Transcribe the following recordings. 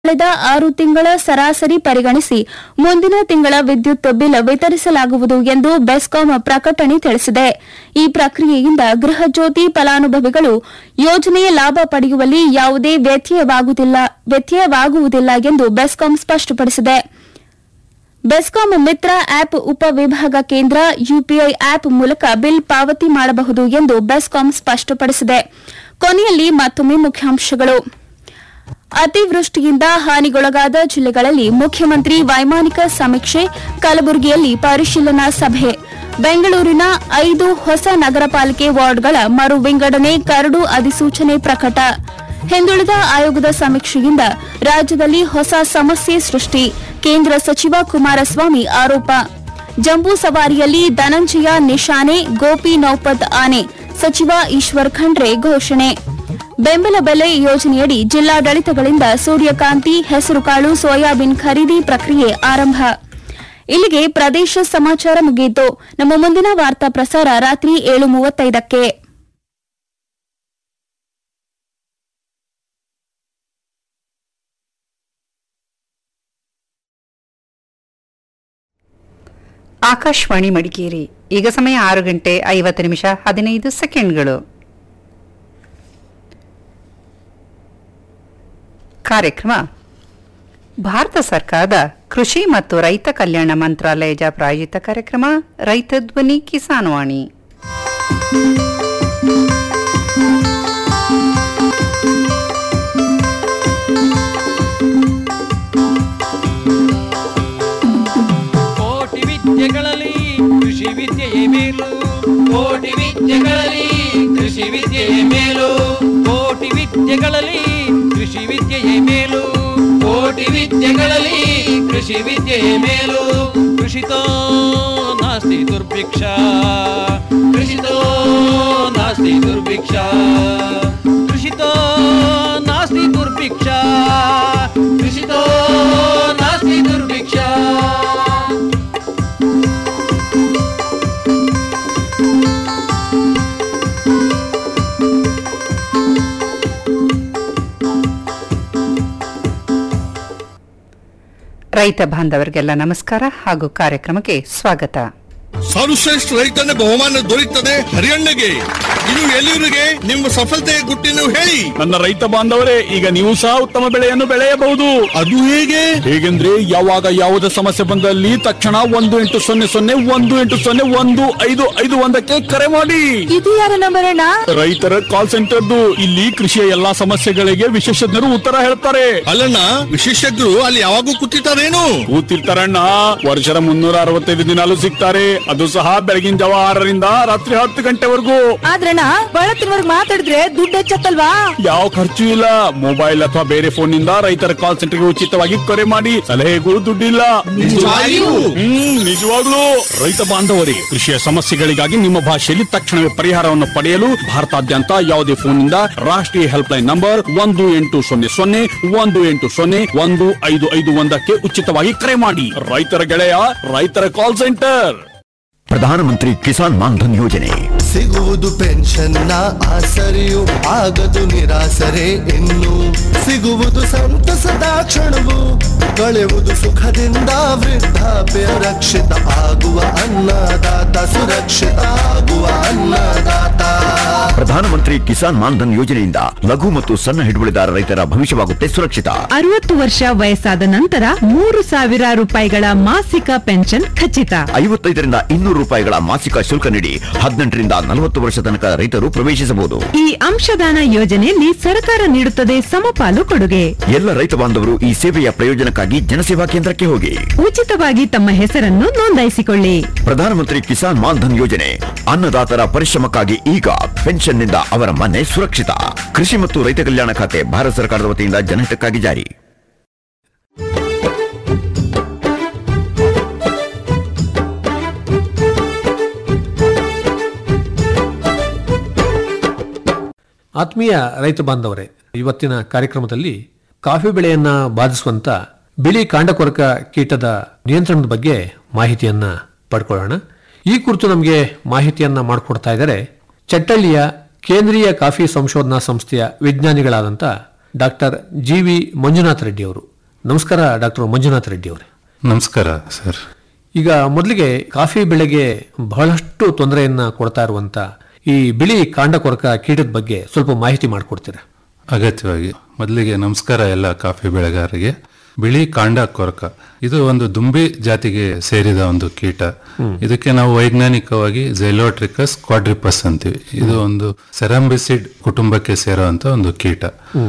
ಕಳೆದ ಆರು ತಿಂಗಳ ಸರಾಸರಿ ಪರಿಗಣಿಸಿ ಮುಂದಿನ ತಿಂಗಳ ವಿದ್ಯುತ್ ಬಿಲ್ ವಿತರಿಸಲಾಗುವುದು ಎಂದು ಬೆಸ್ಕಾಂ ಪ್ರಕಟಣೆ ತಿಳಿಸಿದೆ ಈ ಪ್ರಕ್ರಿಯೆಯಿಂದ ಗೃಹ ಜ್ಯೋತಿ ಫಲಾನುಭವಿಗಳು ಯೋಜನೆಯ ಲಾಭ ಪಡೆಯುವಲ್ಲಿ ಯಾವುದೇ ವ್ಯತ್ಯಯವಾಗುವುದಿಲ್ಲ ವ್ಯತ್ಯಯವಾಗುವುದಿಲ್ಲ ಎಂದು ಬೆಸ್ಕಾಂ ಸ್ಪಷ್ಟಪಡಿಸಿದೆ ಬೆಸ್ಕಾಂ ಮಿತ್ರ ಆಪ್ ಉಪವಿಭಾಗ ಕೇಂದ್ರ ಯುಪಿಐ ಆಪ್ ಮೂಲಕ ಬಿಲ್ ಪಾವತಿ ಮಾಡಬಹುದು ಎಂದು ಬೆಸ್ಕಾಂ ಸ್ಪಷ್ಟಪಡಿಸಿದೆ ಕೊನೆಯಲ್ಲಿ ಮತ್ತೊಮ್ಮೆ ಮುಖ್ಯಾಂಶಗಳು ಅತಿವೃಷ್ಟಿಯಿಂದ ಹಾನಿಗೊಳಗಾದ ಜಿಲ್ಲೆಗಳಲ್ಲಿ ಮುಖ್ಯಮಂತ್ರಿ ವೈಮಾನಿಕ ಸಮೀಕ್ಷೆ ಕಲಬುರಗಿಯಲ್ಲಿ ಪರಿಶೀಲನಾ ಸಭೆ ಬೆಂಗಳೂರಿನ ಐದು ಹೊಸ ನಗರ ಪಾಲಿಕೆ ವಾರ್ಡ್ಗಳ ಮರು ವಿಂಗಡಣೆ ಕರಡು ಅಧಿಸೂಚನೆ ಪ್ರಕಟ ಹಿಂದುಳಿದ ಆಯೋಗದ ಸಮೀಕ್ಷೆಯಿಂದ ರಾಜ್ಯದಲ್ಲಿ ಹೊಸ ಸಮಸ್ಯೆ ಸೃಷ್ಟಿ ಕೇಂದ್ರ ಸಚಿವ ಕುಮಾರಸ್ವಾಮಿ ಆರೋಪ ಜಂಬೂ ಸವಾರಿಯಲ್ಲಿ ಧನಂಜಯ ನಿಶಾನೆ ಗೋಪಿ ನೌಪತ್ ಆನೆ ಸಚಿವ ಈಶ್ವರ್ ಖಂಡ್ರೆ ಘೋಷಣೆ ಬೆಂಬಲ ಬೆಲೆ ಯೋಜನೆಯಡಿ ಜಿಲ್ಲಾಡಳಿತಗಳಿಂದ ಸೂರ್ಯಕಾಂತಿ ಹೆಸರುಕಾಳು ಸೋಯಾಬೀನ್ ಖರೀದಿ ಪ್ರಕ್ರಿಯೆ ಆರಂಭ ಇಲ್ಲಿಗೆ ಪ್ರದೇಶ ಸಮಾಚಾರ ಮುಗಿಯಿತು ನಮ್ಮ ಮುಂದಿನ ವಾರ್ತಾ ಪ್ರಸಾರ ರಾತ್ರಿ ಏಳು ಮೂವತ್ತೈದಕ್ಕೆ ಆಕಾಶವಾಣಿ ಮಡಿಕೇರಿ ಈಗ ಸಮಯ ಆರು ಗಂಟೆ ಐವತ್ತು ನಿಮಿಷ ಹದಿನೈದು ಸೆಕೆಂಡ್ಗಳು ಕಾರ್ಯಕ್ರಮ ಭಾರತ ಸರ್ಕಾರದ ಕೃಷಿ ಮತ್ತು ರೈತ ಕಲ್ಯಾಣ ಮಂತ್ರಾಲಯದ ಪ್ರಾಯೋಜಿತ ಕಾರ್ಯಕ್ರಮ ರೈತ ಧ್ವನಿ ಕಿಸಾನ್ವಾಣಿ ಕೋಟಿ ವಿದ್ಯೆಗಳಲ್ಲಿ ಕೃಷಿ ವಿದ್ಯೆಯೇ ಮೇಲು ಕೋಟಿ ವಿದ್ಯೆಗಳಲ್ಲಿ ಕೃಷಿ ವಿದ್ಯೆಯೇ ಮೇಲು ಕೋಟಿ ವಿದ್ಯೆಗಳಲ್ಲಿ ಕೃಷಿ ವಿದ್ಯೆಯೇ ಮೇಲು ಕೋಟಿ ವಿದ್ಯೆಗಳಲ್ಲಿ ಕೃಷಿ ವಿದ್ಯೆಯೇ ಮೇಲು ಕೃಷಿತೋ ನಾಸ್ತಿ ದುರ್ಭಿಕ್ಷ ಕೃಷಿತೋ ನಾಸ್ತಿ ದುರ್ಭಿಕ್ಷ ಕೃಷಿತೋ ನಾಸ್ತಿ ದುರ್ಭಿಕ್ಷ ಕೃಷಿತೋ ನಾಸ್ತಿ ದುರ್ಭಿಕ್ಷ ರೈತ ಬಾಂಧವರಿಗೆಲ್ಲ ನಮಸ್ಕಾರ ಹಾಗೂ ಕಾರ್ಯಕ್ರಮಕ್ಕೆ ಸ್ವಾಗತ ಸರ್ವಶ್ರೇಷ್ಠ ರೈತನ ಬಹುಮಾನ ದೊರೆಯುತ್ತದೆ ಹರಿಯಣ್ಣಗೆ ಇದು ಎಲ್ಲಿವರಿಗೆ ನಿಮ್ಮ ಸಫಲತೆಯ ಗುಟ್ಟಿನ ಹೇಳಿ ನನ್ನ ರೈತ ಬಾಂಧವರೇ ಈಗ ನೀವು ಸಹ ಉತ್ತಮ ಬೆಳೆಯನ್ನು ಬೆಳೆಯಬಹುದು ಅದು ಹೇಗೆ ಹೇಗೆಂದ್ರೆ ಯಾವಾಗ ಯಾವುದೇ ಸಮಸ್ಯೆ ಬಂದಲ್ಲಿ ತಕ್ಷಣ ಒಂದು ಎಂಟು ಸೊನ್ನೆ ಸೊನ್ನೆ ಒಂದು ಎಂಟು ಸೊನ್ನೆ ಒಂದು ಐದು ಐದು ಒಂದಕ್ಕೆ ಕರೆ ಮಾಡಿ ಇದು ಯಾರ ನಂಬರ್ ಅಣ್ಣ ರೈತರ ಕಾಲ್ ಸೆಂಟರ್ದು ಇಲ್ಲಿ ಕೃಷಿಯ ಎಲ್ಲಾ ಸಮಸ್ಯೆಗಳಿಗೆ ವಿಶೇಷಜ್ಞರು ಉತ್ತರ ಹೇಳ್ತಾರೆ ಅಲ್ಲಣ್ಣ ವಿಶೇಷಜ್ಞರು ಅಲ್ಲಿ ಯಾವಾಗೂ ಕೂತಿರ್ತಾರೇನು ಕೂತಿರ್ತಾರಣ್ಣ ವರ್ಷದ ಮುನ್ನೂರ ಅರವತ್ತೈದು ದಿನಾಲು ಸಿಗ್ತಾರೆ ಅದು ಸಹ ಬೆಳಗಿನ ಜಾವ ಆರರಿಂದ ರಾತ್ರಿ ಹತ್ತು ಗಂಟೆವರೆಗೂ ಆದ್ರಣ್ಣ ಬಳತ್ತಿನವರ್ಗ್ ಮಾತಾಡಿದ್ರೆ ದುಡ್ಡು ಹೆಚ್ಚತ್ತಲ್ವಾ ಯಾವ ಖರ್ಚು ಇಲ್ಲ ಮೊಬೈಲ್ ಅಥವಾ ಬೇರೆ ಫೋನ್ ನಿಂದ ರೈತರ ಕಾಲ್ ಸೆಂಟರ್ಗೆ ಉಚಿತವಾಗಿ ಕರೆ ಮಾಡಿ ಸಲಹೆಗೂ ದುಡ್ಡಿಲ್ಲ ನಿಜವಾಗಿಯೂ? ಹ್ಮ್ ನಿಜವಾಗ್ಲೂ ರೈತ ಬಾಂಧವರೇ ಕೃಷಿಯ ಸಮಸ್ಯೆಗಳಿಗಾಗಿ ನಿಮ್ಮ ಭಾಷೆಯಲ್ಲಿ ತಕ್ಷಣವೇ ಪರಿಹಾರವನ್ನು ಪಡೆಯಲು ಭಾರತಾದ್ಯಂತ ಯಾವುದೇ ಫೋನ್ನಿಂದ ರಾಷ್ಟ್ರೀಯ ಹೆಲ್ಪ್ ಲೈನ್ ನಂಬರ್ ಒಂದು ಎಂಟು ಸೊನ್ನೆ ಸೊನ್ನೆ ಒಂದು ಎಂಟು ಸೊನ್ನೆ ಒಂದು ಐದು ಐದು ಒಂದಕ್ಕೆ ಉಚಿತವಾಗಿ ಕರೆ ಮಾಡಿ ರೈತರ ಗೆಳೆಯ ರೈತರ ಕಾಲ್ ಸೆಂಟರ್ ಪ್ರಧಾನಮಂತ್ರಿ ಕಿಸಾನ್ ಮಾನ್ಧನ್ ಯೋಜನೆ ಸಿಗುವುದು ಪೆನ್ಷನ್ನ ಆಸರೆಯು ಆಗದು ನಿರಾಸರೆ ಇನ್ನು ಸಿಗುವುದು ಸಂತಸದ ಕ್ಷಣವು ಕಳೆಯುವುದು ಸುಖದಿಂದ ವೃದ್ಧಾಪ್ಯ ರಕ್ಷಿತ ಆಗುವ ಅನ್ನದಾತ ಸುರಕ್ಷಿತ ಆಗುವ ಅನ್ನದಾತ ಪ್ರಧಾನಮಂತ್ರಿ ಕಿಸಾನ್ ಮಾನ್ಧನ್ ಯೋಜನೆಯಿಂದ ಲಘು ಮತ್ತು ಸಣ್ಣ ಹಿಡುವಳಿದಾರ ರೈತರ ಭವಿಷ್ಯವಾಗುತ್ತೆ ಸುರಕ್ಷಿತ ಅರವತ್ತು ವರ್ಷ ವಯಸ್ಸಾದ ನಂತರ ಮೂರು ಸಾವಿರ ರೂಪಾಯಿಗಳ ಮಾಸಿಕ ಪೆನ್ಷನ್ ಖಚಿತ ಐವತ್ತೈದರಿಂದ ಇನ್ನೂರು ರೂಪಾಯಿಗಳ ಮಾಸಿಕ ಶುಲ್ಕ ನೀಡಿ ಹದಿನೆಂಟರಿಂದ ನಲವತ್ತು ವರ್ಷ ತನಕ ರೈತರು ಪ್ರವೇಶಿಸಬಹುದು ಈ ಅಂಶದಾನ ಯೋಜನೆಯಲ್ಲಿ ಸರ್ಕಾರ ನೀಡುತ್ತದೆ ಸಮಪಾಲು ಕೊಡುಗೆ ಎಲ್ಲ ರೈತ ಬಾಂಧವರು ಈ ಸೇವೆಯ ಪ್ರಯೋಜನಕ್ಕಾಗಿ ಜನಸೇವಾ ಕೇಂದ್ರಕ್ಕೆ ಹೋಗಿ ಉಚಿತವಾಗಿ ತಮ್ಮ ಹೆಸರನ್ನು ನೋಂದಾಯಿಸಿಕೊಳ್ಳಿ ಪ್ರಧಾನಮಂತ್ರಿ ಕಿಸಾನ್ ಮಾನ್ಧನ್ ಯೋಜನೆ ಅನ್ನದಾತರ ಪರಿಶ್ರಮಕ್ಕಾಗಿ ಈಗ ಪೆನ್ಷನ್ನಿಂದ ಅವರ ಮನೆ ಸುರಕ್ಷಿತ ಕೃಷಿ ಮತ್ತು ರೈತ ಕಲ್ಯಾಣ ಖಾತೆ ಭಾರತ ಸರ್ಕಾರದ ವತಿಯಿಂದ ಜನಹಿತಕ್ಕಾಗಿ ಜಾರಿ ಆತ್ಮೀಯ ರೈತ ಬಾಂಧವರೇ ಇವತ್ತಿನ ಕಾರ್ಯಕ್ರಮದಲ್ಲಿ ಕಾಫಿ ಬೆಳೆಯನ್ನ ಬಾಧಿಸುವಂತ ಬಿಳಿ ಕಾಂಡಕೊರಕ ಕೀಟದ ನಿಯಂತ್ರಣದ ಬಗ್ಗೆ ಮಾಹಿತಿಯನ್ನ ಪಡ್ಕೊಳ್ಳೋಣ ಈ ಕುರಿತು ನಮಗೆ ಮಾಹಿತಿಯನ್ನ ಮಾಡಿಕೊಡ್ತಾ ಇದ್ದಾರೆ ಚಟ್ಟಳ್ಳಿಯ ಕೇಂದ್ರೀಯ ಕಾಫಿ ಸಂಶೋಧನಾ ಸಂಸ್ಥೆಯ ವಿಜ್ಞಾನಿಗಳಾದಂಥ doctor G V Manjunath Reddy ಅವರು ನಮಸ್ಕಾರ ಡಾಕ್ಟರ್ ಮಂಜುನಾಥ್ ರೆಡ್ಡಿ ಅವರೇ ನಮಸ್ಕಾರ ಸರ್ ಈಗ ಮೊದಲಿಗೆ ಕಾಫಿ ಬೆಳೆಗೆ ಬಹಳಷ್ಟು ತೊಂದರೆಯನ್ನ ಕೊಡ್ತಾ ಇರುವಂತ ಈ ಬಿಳಿ ಕಾಂಡ ಕೊರಕ ಕೀಟದ ಬಗ್ಗೆ ಸ್ವಲ್ಪ ಮಾಹಿತಿ ಮಾಡಿಕೊಡ್ತೀರಾ ಅಗತ್ಯವಾಗಿ ಮೊದಲಿಗೆ ನಮಸ್ಕಾರ ಎಲ್ಲ ಕಾಫಿ ಬೆಳೆಗಾರರಿಗೆ ಬಿಳಿ ಕಾಂಡ ಕೊರಕ ಇದು ಒಂದು ದುಂಬಿ ಜಾತಿಗೆ ಸೇರಿದ ಒಂದು ಕೀಟ ಇದಕ್ಕೆ ನಾವು ವೈಜ್ಞಾನಿಕವಾಗಿ ಝೈಲೋಟ್ರಿಕಸ್ ಕ್ವಾಡ್ರಿಪಸ್ ಅಂತೀವಿ ಇದು ಒಂದು ಸೆರಂಬಿಸಿಡ್ ಕುಟುಂಬಕ್ಕೆ ಸೇರುವಂತ ಒಂದು ಕೀಟ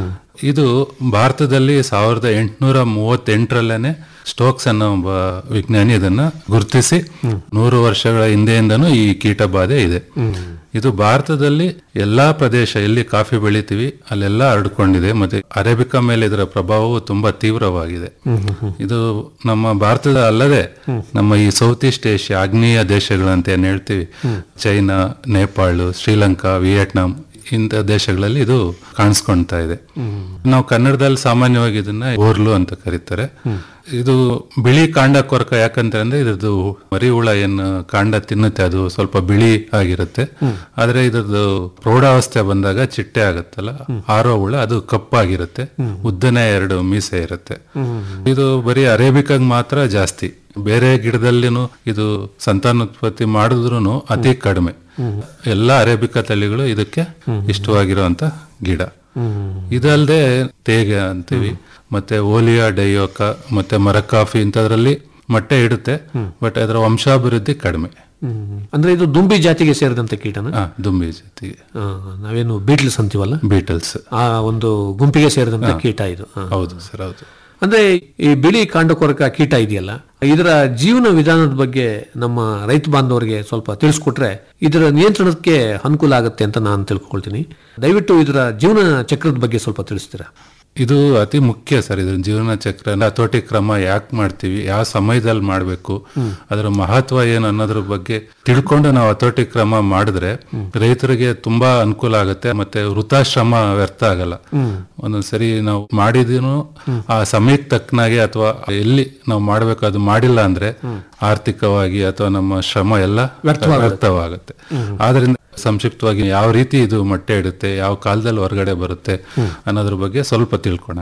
ಇದು ಭಾರತದಲ್ಲಿ ಸಾವಿರದ ಎಂಟುನೂರ ಮೂವತ್ತೆಂಟರಲ್ಲೇನೆ ಸ್ಟೋಕ್ಸ್ ಅನ್ನೋ ಒಬ್ಬ ವಿಜ್ಞಾನಿ ಇದನ್ನ ಗುರುತಿಸಿ ನೂರು ವರ್ಷಗಳ ಹಿಂದೆಯಿಂದನೂ ಈ ಕೀಟ ಬಾಧೆ ಇದೆ ಇದು ಭಾರತದಲ್ಲಿ ಎಲ್ಲಾ ಪ್ರದೇಶ ಎಲ್ಲಿ ಕಾಫಿ ಬೆಳಿತೀವಿ ಅಲ್ಲೆಲ್ಲ ಹರಡ್ಕೊಂಡಿದೆ ಮತ್ತೆ ಅರೇಬಿಕಾ ಮೇಲೆ ಇದರ ಪ್ರಭಾವವು ತುಂಬಾ ತೀವ್ರವಾಗಿದೆ ಇದು ನಮ್ಮ ಭಾರತದ ಅಲ್ಲದೆ ನಮ್ಮ ಈ ಸೌತ್ ಈಸ್ಟ್ ಏಷ್ಯಾ ಆಗ್ನೇಯ ದೇಶಗಳಂತ ಏನ್ ಹೇಳ್ತೀವಿ ಚೈನಾ ನೇಪಾಳ ಶ್ರೀಲಂಕಾ ವಿಯೆಟ್ನಾಂ ಇಂಥ ದೇಶಗಳಲ್ಲಿ ಇದು ಕಾಣಿಸ್ಕೊಳ್ತಾ ಇದೆ ನಾವು ಕನ್ನಡದಲ್ಲಿ ಸಾಮಾನ್ಯವಾಗಿ ಇದನ್ನ ಓರ್ಲು ಅಂತ ಕರೀತಾರೆ ಇದು ಬಿಳಿ ಕಾಂಡ ಕೊರಕ ಯಾಕಂತ ಅಂದ್ರೆ ಇದ್ರದ್ದು ಮರಿ ಹುಳ ಏನು ಕಾಂಡ ತಿನ್ನುತ್ತೆ ಅದು ಸ್ವಲ್ಪ ಬಿಳಿ ಆಗಿರುತ್ತೆ ಆದ್ರೆ ಇದ್ರದ್ದು ಪ್ರೌಢಾವಸ್ಥೆ ಬಂದಾಗ ಚಿಟ್ಟೆ ಆಗುತ್ತಲ್ಲ ಆರೋ ಹುಳ ಅದು ಕಪ್ಪಾಗಿರುತ್ತೆ ಉದ್ದನೆ ಎರಡು ಮೀಸೆ ಇರುತ್ತೆ ಇದು ಬರೀ ಅರೇಬಿಕಾಗ್ ಮಾತ್ರ ಜಾಸ್ತಿ ಬೇರೆ ಗಿಡದಲ್ಲಿನೂ ಇದು ಸಂತಾನೋತ್ಪತ್ತಿ ಮಾಡಿದ್ರು ಅತಿ ಕಡಿಮೆ ಎಲ್ಲ ಅರೇಬಿಕಾ ತಳಿಗಳು ಇದಕ್ಕೆ ಇಷ್ಟವಾಗಿರುವಂತ ಗಿಡ ಇದಲ್ಲದೆ ತೇಗೆ ಅಂತೀವಿ ಮತ್ತೆ ಓಲಿಯಾ ಡೈಯೋಕ ಮತ್ತೆ ಮರಕಾಫಿ ಇಂಥದ್ರಲ್ಲಿ ಮೊಟ್ಟೆ ಇಡುತ್ತೆ ಬಟ್ ಅದರ ವಂಶಾಭಿವೃದ್ಧಿ ಕಡಿಮೆ ಅಂದ್ರೆ ಇದು ದುಂಬಿ ಜಾತಿಗೆ ಸೇರಿದಂತ ಕೀಟನ ಆ, ದುಂಬಿ ಜೊತೆಗೆ ಆ, ನಾವೇನು ಬೀಟ್ಲ್ಸ್ ಅಂತೀವಲ್ಲ ಬೀಟಲ್ಸ್ ಆ ಒಂದು ಗುಂಪಿಗೆ ಸೇರಿದಂತ ಕೀಟ ಇದು ಆ. ಹೌದು ಸರ್ ಹೌದು ಅಂದ್ರೆ ಈ ಬಿಳಿ ಕಾಂಡಕೊರಕ ಕೀಟ ಇದೆಯಲ್ಲ ಇದರ ಜೀವನ ವಿಧಾನದ ಬಗ್ಗೆ ನಮ್ಮ ರೈತ ಬಾಂಧವರಿಗೆ ಸ್ವಲ್ಪ ತಿಳಿಸ್ಕೊಟ್ರೆ ಇದರ ನಿಯಂತ್ರಣಕ್ಕೆ ಅನುಕೂಲ ಆಗುತ್ತೆ ಅಂತ ನಾನು ತಿಳ್ಕೊಳ್ತೀನಿ ದಯವಿಟ್ಟು ಇದರ ಜೀವನ ಚಕ್ರದ ಬಗ್ಗೆ ಸ್ವಲ್ಪ ತಿಳಿಸ್ತೀರಾ ಇದು ಅತಿ ಮುಖ್ಯ ಸರ್ ಇದ್ರ ಜೀವನ ಚಕ್ರ ಹತೋಟಿ ಕ್ರಮ ಯಾಕೆ ಮಾಡ್ತೀವಿ ಯಾವ ಸಮಯದಲ್ಲಿ ಮಾಡಬೇಕು ಅದರ ಮಹತ್ವ ಏನು ಅನ್ನೋದ್ರ ಬಗ್ಗೆ ತಿಳ್ಕೊಂಡು ನಾವು ಹತೋಟಿ ಕ್ರಮ ಮಾಡಿದ್ರೆ ರೈತರಿಗೆ ತುಂಬಾ ಅನುಕೂಲ ಆಗುತ್ತೆ ಮತ್ತೆ ವೃತಾಶ್ರಮ ವ್ಯರ್ಥ ಆಗಲ್ಲ ಒಂದೊಂದ್ಸರಿ ನಾವು ಮಾಡಿದೀನು ಆ ಸಮಯಕ್ಕೆ ತಕ್ಕನಾಗೆ ಅಥವಾ ಎಲ್ಲಿ ನಾವು ಮಾಡ್ಬೇಕು ಅದು ಮಾಡಿಲ್ಲ ಅಂದ್ರೆ ಆರ್ಥಿಕವಾಗಿ ಅಥವಾ ನಮ್ಮ ಶ್ರಮ ಎಲ್ಲ ವ್ಯರ್ಥವಾಗುತ್ತೆ ಆದ್ರಿಂದ ಸಂಕ್ಷಿಪ್ತವಾಗಿ ಯಾವ ರೀತಿ ಇದು ಮೊಟ್ಟೆ ಇಡುತ್ತೆ ಯಾವ ಕಾಲದಲ್ಲಿ ಹೊರಗಡೆ ಬರುತ್ತೆ ಅನ್ನೋದ್ರ ಬಗ್ಗೆ ಸ್ವಲ್ಪ ತಿಳ್ಕೊಣ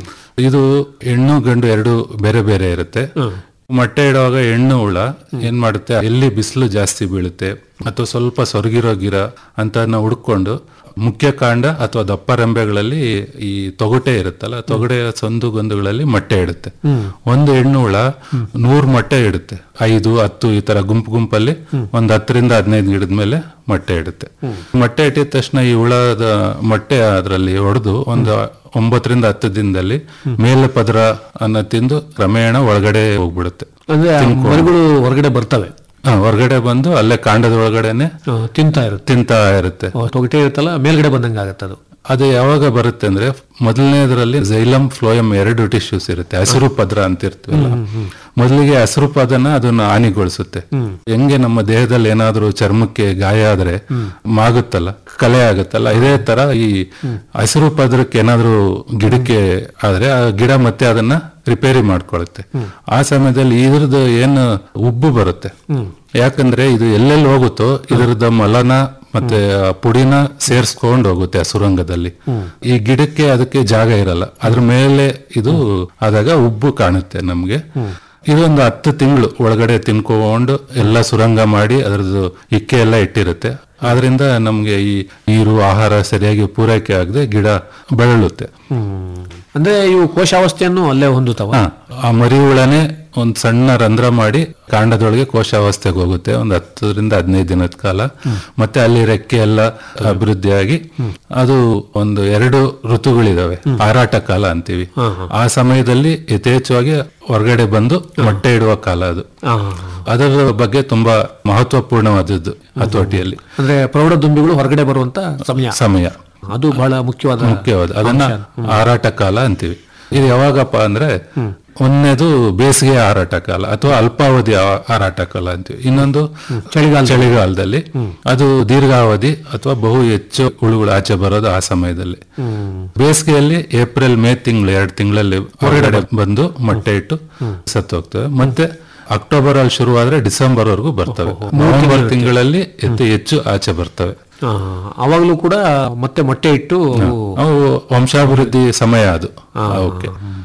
ಇದು ಹೆಣ್ಣು ಗಂಡು ಎರಡು ಬೇರೆ ಬೇರೆ ಇರುತ್ತೆ ಮೊಟ್ಟೆ ಇಡುವಾಗ ಹೆಣ್ಣು ಹುಳ ಏನ್ ಮಾಡುತ್ತೆ ಎಲ್ಲಿ ಬಿಸಿಲು ಜಾಸ್ತಿ ಬೀಳುತ್ತೆ ಅಥವಾ ಸ್ವಲ್ಪ ಸೊರಗಿರೋ ಗಿರ ಅಂತ ಹುಡ್ಕೊಂಡು ಮುಖ್ಯ ಕಾಂಡ ಅಥವಾ ದಪ್ಪ ರೆಂಬೆಗಳಲ್ಲಿ ಈ ತೊಗಟೆ ಇರುತ್ತಲ್ಲ ತೊಗಟೆಯ ಸಂದು ಗೊಂದುಗಳಲ್ಲಿ ಮೊಟ್ಟೆ ಇಡುತ್ತೆ ಒಂದು ಹೆಣ್ಣು ಹುಳ ನೂರ್ ಮೊಟ್ಟೆ ಇಡುತ್ತೆ ಐದು ಹತ್ತು ಈ ತರ ಗುಂಪು ಗುಂಪಲ್ಲಿ ಒಂದ್ ಹತ್ತರಿಂದ ಹದಿನೈದು ಗಿಡದ ಮೇಲೆ ಮೊಟ್ಟೆ ಇಡುತ್ತೆ ಮೊಟ್ಟೆ ಇಟ್ಟಿದ ತಕ್ಷಣ ಈ ಹುಳದ ಮೊಟ್ಟೆ ಅದರಲ್ಲಿ ಹೊಡೆದು ಒಂದು ಒಂಬತ್ತರಿಂದ ಹತ್ತು ದಿನದಲ್ಲಿ ಮೇಲೆ ಪದರ ಅನ್ನ ತಿಂದು ಕ್ರಮೇಣ ಒಳಗಡೆ ಹೋಗ್ಬಿಡುತ್ತೆ ಅಂದ್ರೆ ಆ ಮರಿಗಳು ಹೊರಗಡೆ ಬರ್ತವೆ ಆ, ಹೊರಗಡೆ ಬಂದು ಅಲ್ಲೇ ಕಾಂಡದ ಒಳಗಡೆನೆ ಆ, ತಿಂತಾ ಇರುತ್ತೆ ತಿಂತಾ ಇರುತ್ತೆ ಆ, ತೊಗಟೆ ಇರುತ್ತಲ್ಲ ಮೇಲ್ಗಡೆ ಬಂದಂಗೆ ಆಗುತ್ತೆ ಅದು ಅದು ಯಾವಾಗ ಬರುತ್ತೆ ಅಂದ್ರೆ ಮೊದಲನೇದರಲ್ಲಿ ಜೈಲಮ್ ಫ್ಲೋಯಮ್ ಎರಡು ಟಿಶ್ಯೂಸ್ ಇರುತ್ತೆ ಹಸಿರು ಪದ್ರ ಅಂತ ಇರ್ತೀವಲ್ಲ ಮೊದಲಿಗೆ ಹಸಿರು ಪದನ ಅದನ್ನ ಹಾನಿಗೊಳಿಸುತ್ತೆ ಹೆಂಗೆ ನಮ್ಮ ದೇಹದಲ್ಲಿ ಏನಾದ್ರೂ ಚರ್ಮಕ್ಕೆ ಗಾಯ ಆದ್ರೆ ಮಾಗುತ್ತಲ್ಲ ಕಲೆ ಆಗುತ್ತಲ್ಲ ಇದೇ ತರ ಈ ಹಸಿರು ಪದ್ರಕ್ಕೆ ಏನಾದ್ರೂ ಗಿಡಕ್ಕೆ ಆದ್ರೆ ಆ ಗಿಡ ಮತ್ತೆ ಅದನ್ನ ರಿಪೇರಿ ಮಾಡ್ಕೊಳ್ಳುತ್ತೆ ಆ ಸಮಯದಲ್ಲಿ ಇದ್ರದ್ದು ಏನು ಉಬ್ಬು ಬರುತ್ತೆ ಯಾಕಂದ್ರೆ ಇದು ಎಲ್ಲೆಲ್ಲಿ ಹೋಗುತ್ತೋ ಇದ್ರದ್ದು ಮಲನ ಮತ್ತೆ ಆ ಪುಡಿನ ಸೇರ್ಸ್ಕೊಂಡು ಹೋಗುತ್ತೆ ಆ ಸುರಂಗದಲ್ಲಿ ಈ ಗಿಡಕ್ಕೆ ಅದಕ್ಕೆ ಜಾಗ ಇರಲ್ಲ ಅದ್ರ ಮೇಲೆ ಇದು ಆದಾಗ ಉಬ್ಬು ಕಾಣುತ್ತೆ ನಮ್ಗೆ ಇದೊಂದು ಹತ್ತು ತಿಂಗಳು ಒಳಗಡೆ ತಿನ್ಕೊಂಡು ಎಲ್ಲ ಸುರಂಗ ಮಾಡಿ ಅದ್ರದ್ದು ಇಕ್ಕೆ ಎಲ್ಲ ಇಟ್ಟಿರುತ್ತೆ ಆದ್ರಿಂದ ನಮ್ಗೆ ಈ ನೀರು ಆಹಾರ ಸರಿಯಾಗಿ ಪೂರೈಕೆ ಆಗದೆ ಗಿಡ ಬೆರಳುತ್ತೆ ಅಂದ್ರೆ ಇವು ಕೋಶಾವಸ್ಥೆಯನ್ನು ಅಲ್ಲೇ ಹೊಂದುತ್ತವ ಹಾ, ಆ ಮರಿ ಹುಳನೇ ಒಂದ್ ಸಣ್ಣ ರಂಧ್ರ ಮಾಡಿ ಕಾಂಡದೊಳಗೆ ಕೋಶಾವಸ್ಥೆಗೆ ಹೋಗುತ್ತೆ ಒಂದ್ ಹತ್ತರಿಂದ ಹದಿನೈದು ದಿನದ ಕಾಲ ಮತ್ತೆ ಅಲ್ಲಿ ರೆಕ್ಕೆ ಎಲ್ಲ ಅಭಿವೃದ್ಧಿಯಾಗಿ ಅದು ಒಂದು ಎರಡು ಋತುಗಳಿದಾವೆ ಹಾರಾಟ ಕಾಲ ಅಂತೀವಿ ಆ ಸಮಯದಲ್ಲಿ ಯಥೇಚ್ಛವಾಗಿ ಹೊರಗಡೆ ಬಂದು ಮೊಟ್ಟೆ ಇಡುವ ಕಾಲ ಅದು ಅದರ ಬಗ್ಗೆ ತುಂಬಾ ಮಹತ್ವಪೂರ್ಣವಾದದ್ದು ಹತೋಟಿಯಲ್ಲಿ ಅಂದ್ರೆ ಪ್ರೌಢ ದುಂಬಿಗಳು ಹೊರಗಡೆ ಬರುವಂತ ಸಮಯ ಸಮಯ ಅದು ಬಹಳ ಮುಖ್ಯವಾದ ಮುಖ್ಯವಾದ ಅದನ್ನ ಹಾರಾಟ ಕಾಲ ಅಂತೀವಿ ಇದು ಯಾವಾಗಪ್ಪ ಅಂದ್ರೆ ಒಂದನೇದು ಬೇಸಿಗೆ ಹಾರಾಟ ಕಾಲ ಅಥವಾ ಅಲ್ಪಾವಧಿ ಹಾ- ಹಾರಾಟ ಕಾಲ ಅಂತೀವಿ ಇನ್ನೊಂದು ಚಳಿಗಾಲ ಚಳಿಗಾಲದಲ್ಲಿ ಅದು ದೀರ್ಘಾವಧಿ ಅಥವಾ ಬಹು ಹೆಚ್ಚು ಹುಳುಗಳು ಆಚೆ ಬರೋದು ಆ ಸಮಯದಲ್ಲಿ ಬೇಸಿಗೆಯಲ್ಲಿ ಏಪ್ರಿಲ್ ಮೇ ತಿಂಗಳು ಎರಡು ತಿಂಗಳಲ್ಲಿ ಹೊರಗಡೆ ಬಂದು ಮೊಟ್ಟೆ ಇಟ್ಟು ಸತ್ತು ಹೋಗ್ತವೆ ಮತ್ತೆ ಅಕ್ಟೋಬರ್ ಅಲ್ಲಿ ಶುರುವಾದ್ರೆ ಡಿಸೆಂಬರ್ ವರೆಗೂ ಬರ್ತವೆ ನವೆಂಬರ್ ತಿಂಗಳಲ್ಲಿ ಅತಿ ಹೆಚ್ಚು ಆಚೆ ಬರ್ತವೆ ಆ, ಅವಾಗ್ಲೂ ಕೂಡ ಮತ್ತೆ ಮೊಟ್ಟೆ ಇಟ್ಟು ಅವು ಅವು ವಂಶಾಭಿವೃದ್ಧಿ ಸಮಯ ಅದು ಓಕೆ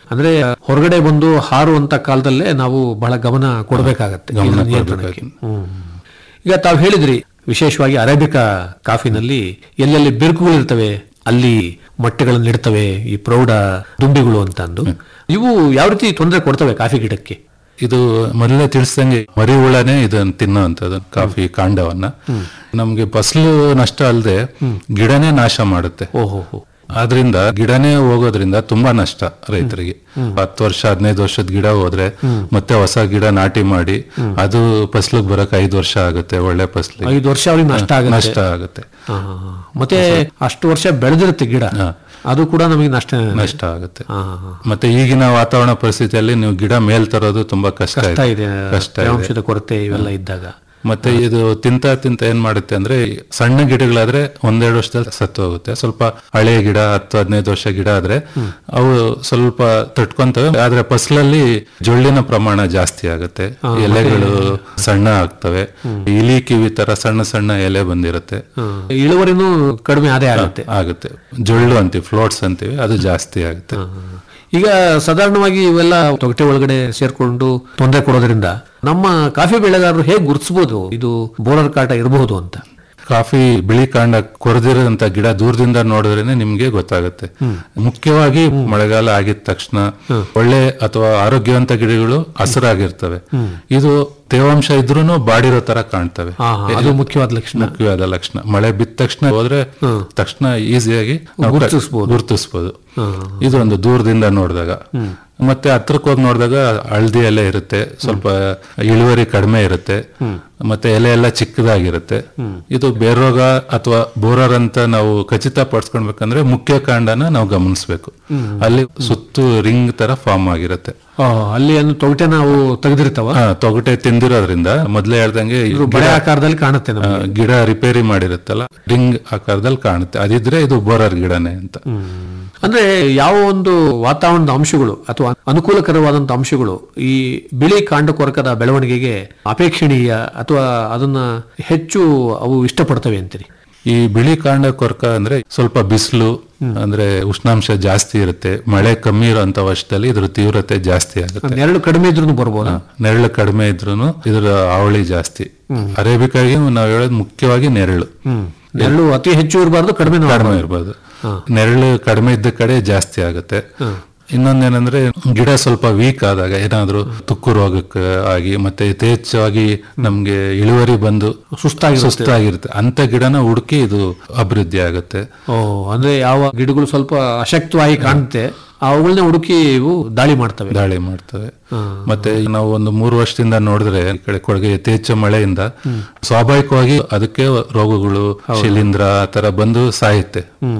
ಅಂದ್ರೆ ಹೊರಗಡೆ ಬಂದು ಹಾರುವಂತ ಕಾಲದಲ್ಲೇ ನಾವು ಬಹಳ ಗಮನ ಕೊಡಬೇಕಾಗತ್ತೆ ಗಮನ ಇದರ ನಿಯಂತ್ರಣಕ್ಕೆ. ಕೊಡ್ಬೇಕಾಗಿ. ಹ್ಮ್. ಈಗ ತಾವು ಹೇಳಿದ್ರಿ ವಿಶೇಷವಾಗಿ ಅರೇಬಿಕಾ ಕಾಫಿನಲ್ಲಿ ಎಲ್ಲೆಲ್ಲಿ ಬಿರುಕುಗಳಿರ್ತವೆ ಅಲ್ಲಿ ಮೊಟ್ಟೆಗಳನ್ನು ಇಡ್ತವೆ ಈ ಪ್ರೌಢ ದುಂಬಿಗಳು ಅಂತ ಅಂದು ಇವು ಯಾವ ರೀತಿ ತೊಂದರೆ ಕೊಡ್ತವೆ ಕಾಫಿ ಗಿಡಕ್ಕೆ ಇದು ಮೊದಲೇ ತಿಳಿಸ್ದಂಗೆ ಮರಿ ಹುಳನೇ ಇದನ್ನ ತಿನ್ನೋವಂಥದ್ದು ಕಾಫಿ ಕಾಂಡವನ್ನ ನಮ್ಗೆ ಫಸಲು ನಷ್ಟ ಅಲ್ಲದೆ ಗಿಡನೇ ನಾಶ ಮಾಡುತ್ತೆ ಓಹೋ ಆದ್ರಿಂದ ಗಿಡನೇ ಹೋಗೋದ್ರಿಂದ ತುಂಬಾ ನಷ್ಟ ರೈತರಿಗೆ ಹತ್ತು ವರ್ಷ ಹದಿನೈದು ವರ್ಷದ ಗಿಡ ಹೋದ್ರೆ ಮತ್ತೆ ಹೊಸ ಗಿಡ ನಾಟಿ ಮಾಡಿ ಅದು ಫಸ್ಲಿಗೆ ಬರಕ್ ಐದು ವರ್ಷ ಆಗುತ್ತೆ ಒಳ್ಳೆ ಫಸ್ಲಿಗೆ ಐದು ವರ್ಷ ಅವ್ರಿಗೆ ನಷ್ಟ ಆಗುತ್ತೆ ನಷ್ಟ ಆಗುತ್ತೆ ಹಾ, ಹಾ, ಹಾ. ಮತ್ತೆ ಅಷ್ಟು ವರ್ಷ ಬೆಳೆದಿರುತ್ತೆ ಗಿಡ ಅದು ಕೂಡ ನಮಗೆ ನಷ್ಟ ನಷ್ಟ ಆಗುತ್ತೆ ಹಾ, ಹಾ, ಹಾ. ಮತ್ತೆ ಈಗಿನ ವಾತಾವರಣ ಪರಿಸ್ಥಿತಿಯಲ್ಲಿ ನೀವು ಗಿಡ ಮೇಲ್ ತರೋದು ತುಂಬಾ ಕಷ್ಟ ಕಷ್ಟ ಇದೆ ಕಷ್ಟ ಇದೆ ತೇವಾಂಶದ ಕೊರತೆ ಇವೆಲ್ಲ ಇದ್ದಾಗ ಮತ್ತೆ ಇದು ತಿಂತ ತಿಂತ ಏನ್ ಮಾಡುತ್ತೆ ಅಂದ್ರೆ ಈ ಸಣ್ಣ ಗಿಡಗಳಾದ್ರೆ ಒಂದೆರಡು ವರ್ಷದಲ್ಲಿ ಸತ್ತು ಹೋಗುತ್ತೆ ಸ್ವಲ್ಪ ಹಳೆ ಗಿಡ ಹತ್ತು ಹದಿನೈದು ವರ್ಷ ಗಿಡ ಆದ್ರೆ ಅವು ಸ್ವಲ್ಪ ತಟ್ಕೊಂತವೆ ಆದ್ರೆ ಫಸಲಲ್ಲಿ ಜೊಳ್ಳಿನ ಪ್ರಮಾಣ ಜಾಸ್ತಿ ಆಗುತ್ತೆ ಎಲೆಗಳು ಸಣ್ಣ ಆಗ್ತವೆ ಇಲಿ ಕಿವಿ ತರ ಸಣ್ಣ ಸಣ್ಣ ಎಲೆ ಬಂದಿರುತ್ತೆ ಹಾ. ಇಳುವರಿನೂ ಕಡಿಮೆ ಅದೇ ಆಗುತ್ತೆ ಆಗುತ್ತೆ ಜೊಳ್ಳು ಅಂತೀವಿ ಫ್ಲೋಟ್ಸ್ ಅಂತೀವಿ ಅದು ಜಾಸ್ತಿ ಆಗುತ್ತೆ ಈಗ ಸಾಧಾರಣವಾಗಿ ಇವೆಲ್ಲ ತೊಗಟೆ ಒಳಗಡೆ ಸೇರ್ಕೊಂಡು ತೊಂದರೆ ಕೊಡೋದ್ರಿಂದ ನಮ್ಮ ಕಾಫಿ ಬೆಳೆಗಾರರು ಹೇಗೆ ಗುರುತಿಸಬಹುದು ಇದು ಬೋರರ್ ಕಾಟ ಇರಬಹುದು ಅಂತ ಕಾಫಿ ಬಿಳಿ ಕಾಂಡ ಕೊರೆದಿರೋಂತ ಗಿಡ ದೂರದಿಂದ ನೋಡಿದ್ರೇನೆ ನಿಮ್ಗೆ ಗೊತ್ತಾಗುತ್ತೆ ಮುಖ್ಯವಾಗಿ ಮಳೆಗಾಲ ಆಗಿದ ತಕ್ಷಣ ಒಳ್ಳೆ ಅಥವಾ ಆರೋಗ್ಯವಂತ ಗಿಡಗಳು ಹಸಿರಾಗಿರ್ತವೆ ಇದು ತೇವಾಂಶ ಇದ್ರೂನು ಬಾಡಿರೋ ತರ ಕಾಣ್ತವೆ ಹಾ, ಹಾ, ಅದು ಮುಖ್ಯವಾದ ಲಕ್ಷಣ ಮುಖ್ಯವಾದ ಲಕ್ಷಣ ಮಳೆ ಬಿದ್ದ ತಕ್ಷಣ ಹೋದ್ರೆ ತಕ್ಷಣ ಈಸಿಯಾಗಿ ಗುರುತಿಸ್ಬೋದು. ಗುರುತಿಸ್ಬೋದು ಇದು ಒಂದು ದೂರದಿಂದ ನೋಡಿದಾಗ ಮತ್ತೆ ಹತ್ರಕ್ಕೆ ಹೋಗಿ ನೋಡಿದಾಗ ಹಳದಿ ಎಲೆ ಇರುತ್ತೆ ಸ್ವಲ್ಪ ಇಳುವರಿ ಕಡಿಮೆ ಇರುತ್ತೆ ಮತ್ತೆ ಎಲೆ ಎಲ್ಲ ಚಿಕ್ಕದಾಗಿರುತ್ತೆ ಇದು ಬೇರೋಗ ಅಥವಾ ಬೋರರ್ ಅಂತ ನಾವು ಖಚಿತ ಪಡಿಸ್ಕೊಳ್ಬೇಕಂದ್ರೆ ಮುಖ್ಯ ಕಾಂಡನ ನಾವು ಗಮನಿಸ್ಬೇಕು ಅಲ್ಲಿ ಸುತ್ತು ರಿಂಗ್ ತರ ಫಾರ್ಮ್ ಆಗಿರುತ್ತೆ ಆ, ಅಲ್ಲಿ ಏನು ತೊಗಟೆ ನಾವು ತೆಗೆದಿರ್ತಾವ ಹಾ, ತೊಗಟೆ ತಿಂದಿರೋದ್ರಿಂದ ಮೊದ್ಲೇ ಹೇಳ್ದಂಗೆ ಈ ಇದ್ರ ಬಳೆ ಆಕಾರದಲ್ಲಿ ಕಾಣುತ್ತೆ ಆ, ನಮಗೆ ಗಿಡ ರಿಪೇರಿ ಮಾಡಿರುತ್ತಲ್ಲ ರಿಂಗ್ ಆಕಾರದಲ್ಲಿ ಕಾಣುತ್ತೆ ಅದಿದ್ರೆ ಇದು ಬೋರರ್ ಗಿಡನೇ ಅಂತ ಅಂದ್ರೆ ಯಾವ ಒಂದು ವಾತಾವರಣದ ಅಂಶಗಳು ಅಥವಾ ಅನುಕೂಲಕರವಾದಂತ ಅಂಶಗಳು ಈ ಬಿಳಿ ಕಾಂಡ ಕೊರಕದ ಬೆಳವಣಿಗೆಗೆ ಅಪೇಕ್ಷಣೀಯ ಅಥವಾ ಅದನ್ನ ಹೆಚ್ಚು ಅವು ಇಷ್ಟಪಡ್ತವೆ ಅಂತೀರಿ ಈ ಬಿಳಿ ಕಾಂಡ ಕೊರಕ ಅಂದ್ರೆ ಸ್ವಲ್ಪ ಬಿಸಿಲು ಅಂದ್ರೆ ಉಷ್ಣಾಂಶ ಜಾಸ್ತಿ ಇರುತ್ತೆ ಮಳೆ ಕಮ್ಮಿ ಇರುವಂತ ವರ್ಷದಲ್ಲಿ ಇದ್ರ ತೀವ್ರತೆ ಜಾಸ್ತಿ ಆಗುತ್ತೆ ನೆರಳು ಕಡಿಮೆ ಇದ್ರೂ ಬರ್ಬೋದು ನೆರಳು ಕಡಿಮೆ ಇದ್ರೂನು ಇದ್ರ ಅವಳಿ ಜಾಸ್ತಿ ಅರೇಬಿಕಾಗಿ ನಾವು ಹೇಳೋದು ಮುಖ್ಯವಾಗಿ ನೆರಳು ನೆರಳು ಅತಿ ಹೆಚ್ಚು ಇರಬಾರ್ದು ಕಡಿಮೆ ಕಡಿಮೆ ಇರ್ಬೋದು ನೆರಳು ಕಡಿಮೆ ಇದ್ದ ಕಡೆ ಜಾಸ್ತಿ ಆಗುತ್ತೆ ಇನ್ನೊಂದೇನಂದ್ರೆ ಗಿಡ ಸ್ವಲ್ಪ ವೀಕ್ ಆದಾಗ ಏನಾದ್ರೂ ತುಕ್ಕು ರೋಗಕ್ಕೆ ಆಗಿ ಮತ್ತೆ ಯಥೇಚ್ಛವಾಗಿ ನಮ್ಗೆ ಇಳುವರಿ ಬಂದು ಸುಸ್ತಾಗಿರುತ್ತೆ. ಸುಸ್ತಾಗಿರುತ್ತೆ ಅಂತ ಗಿಡನ ಹುಡುಕಿ ಇದು ಅಭಿವೃದ್ಧಿ ಆಗುತ್ತೆ ಓ ಅಂದ್ರೆ ಯಾವ ಗಿಡಗಳು ಸ್ವಲ್ಪ ಅಶಕ್ತವಾಗಿ ಕಾಣುತ್ತೆ ಅವುಗಳನ್ನ ಹುಡುಕಿ ಇವು ದಾಳಿ ಮಾಡ್ತವೆ ದಾಳಿ ಮಾಡ್ತವೆ ಮತ್ತೆ ನಾವು ಒಂದು ಮೂರು ವರ್ಷದಿಂದ ನೋಡಿದ್ರೆ ಈ ಕಡೆ ಕೊಡಗೆ ಯಥೇಚ್ಛ ಮಳೆಯಿಂದ ಸ್ವಾಭಾವಿಕವಾಗಿ ಅದಕ್ಕೆ ರೋಗಗಳು ಶಿಲೀಂಧ್ರ ಆ ತರ ಬಂದು ಸಾಯುತ್ತೆ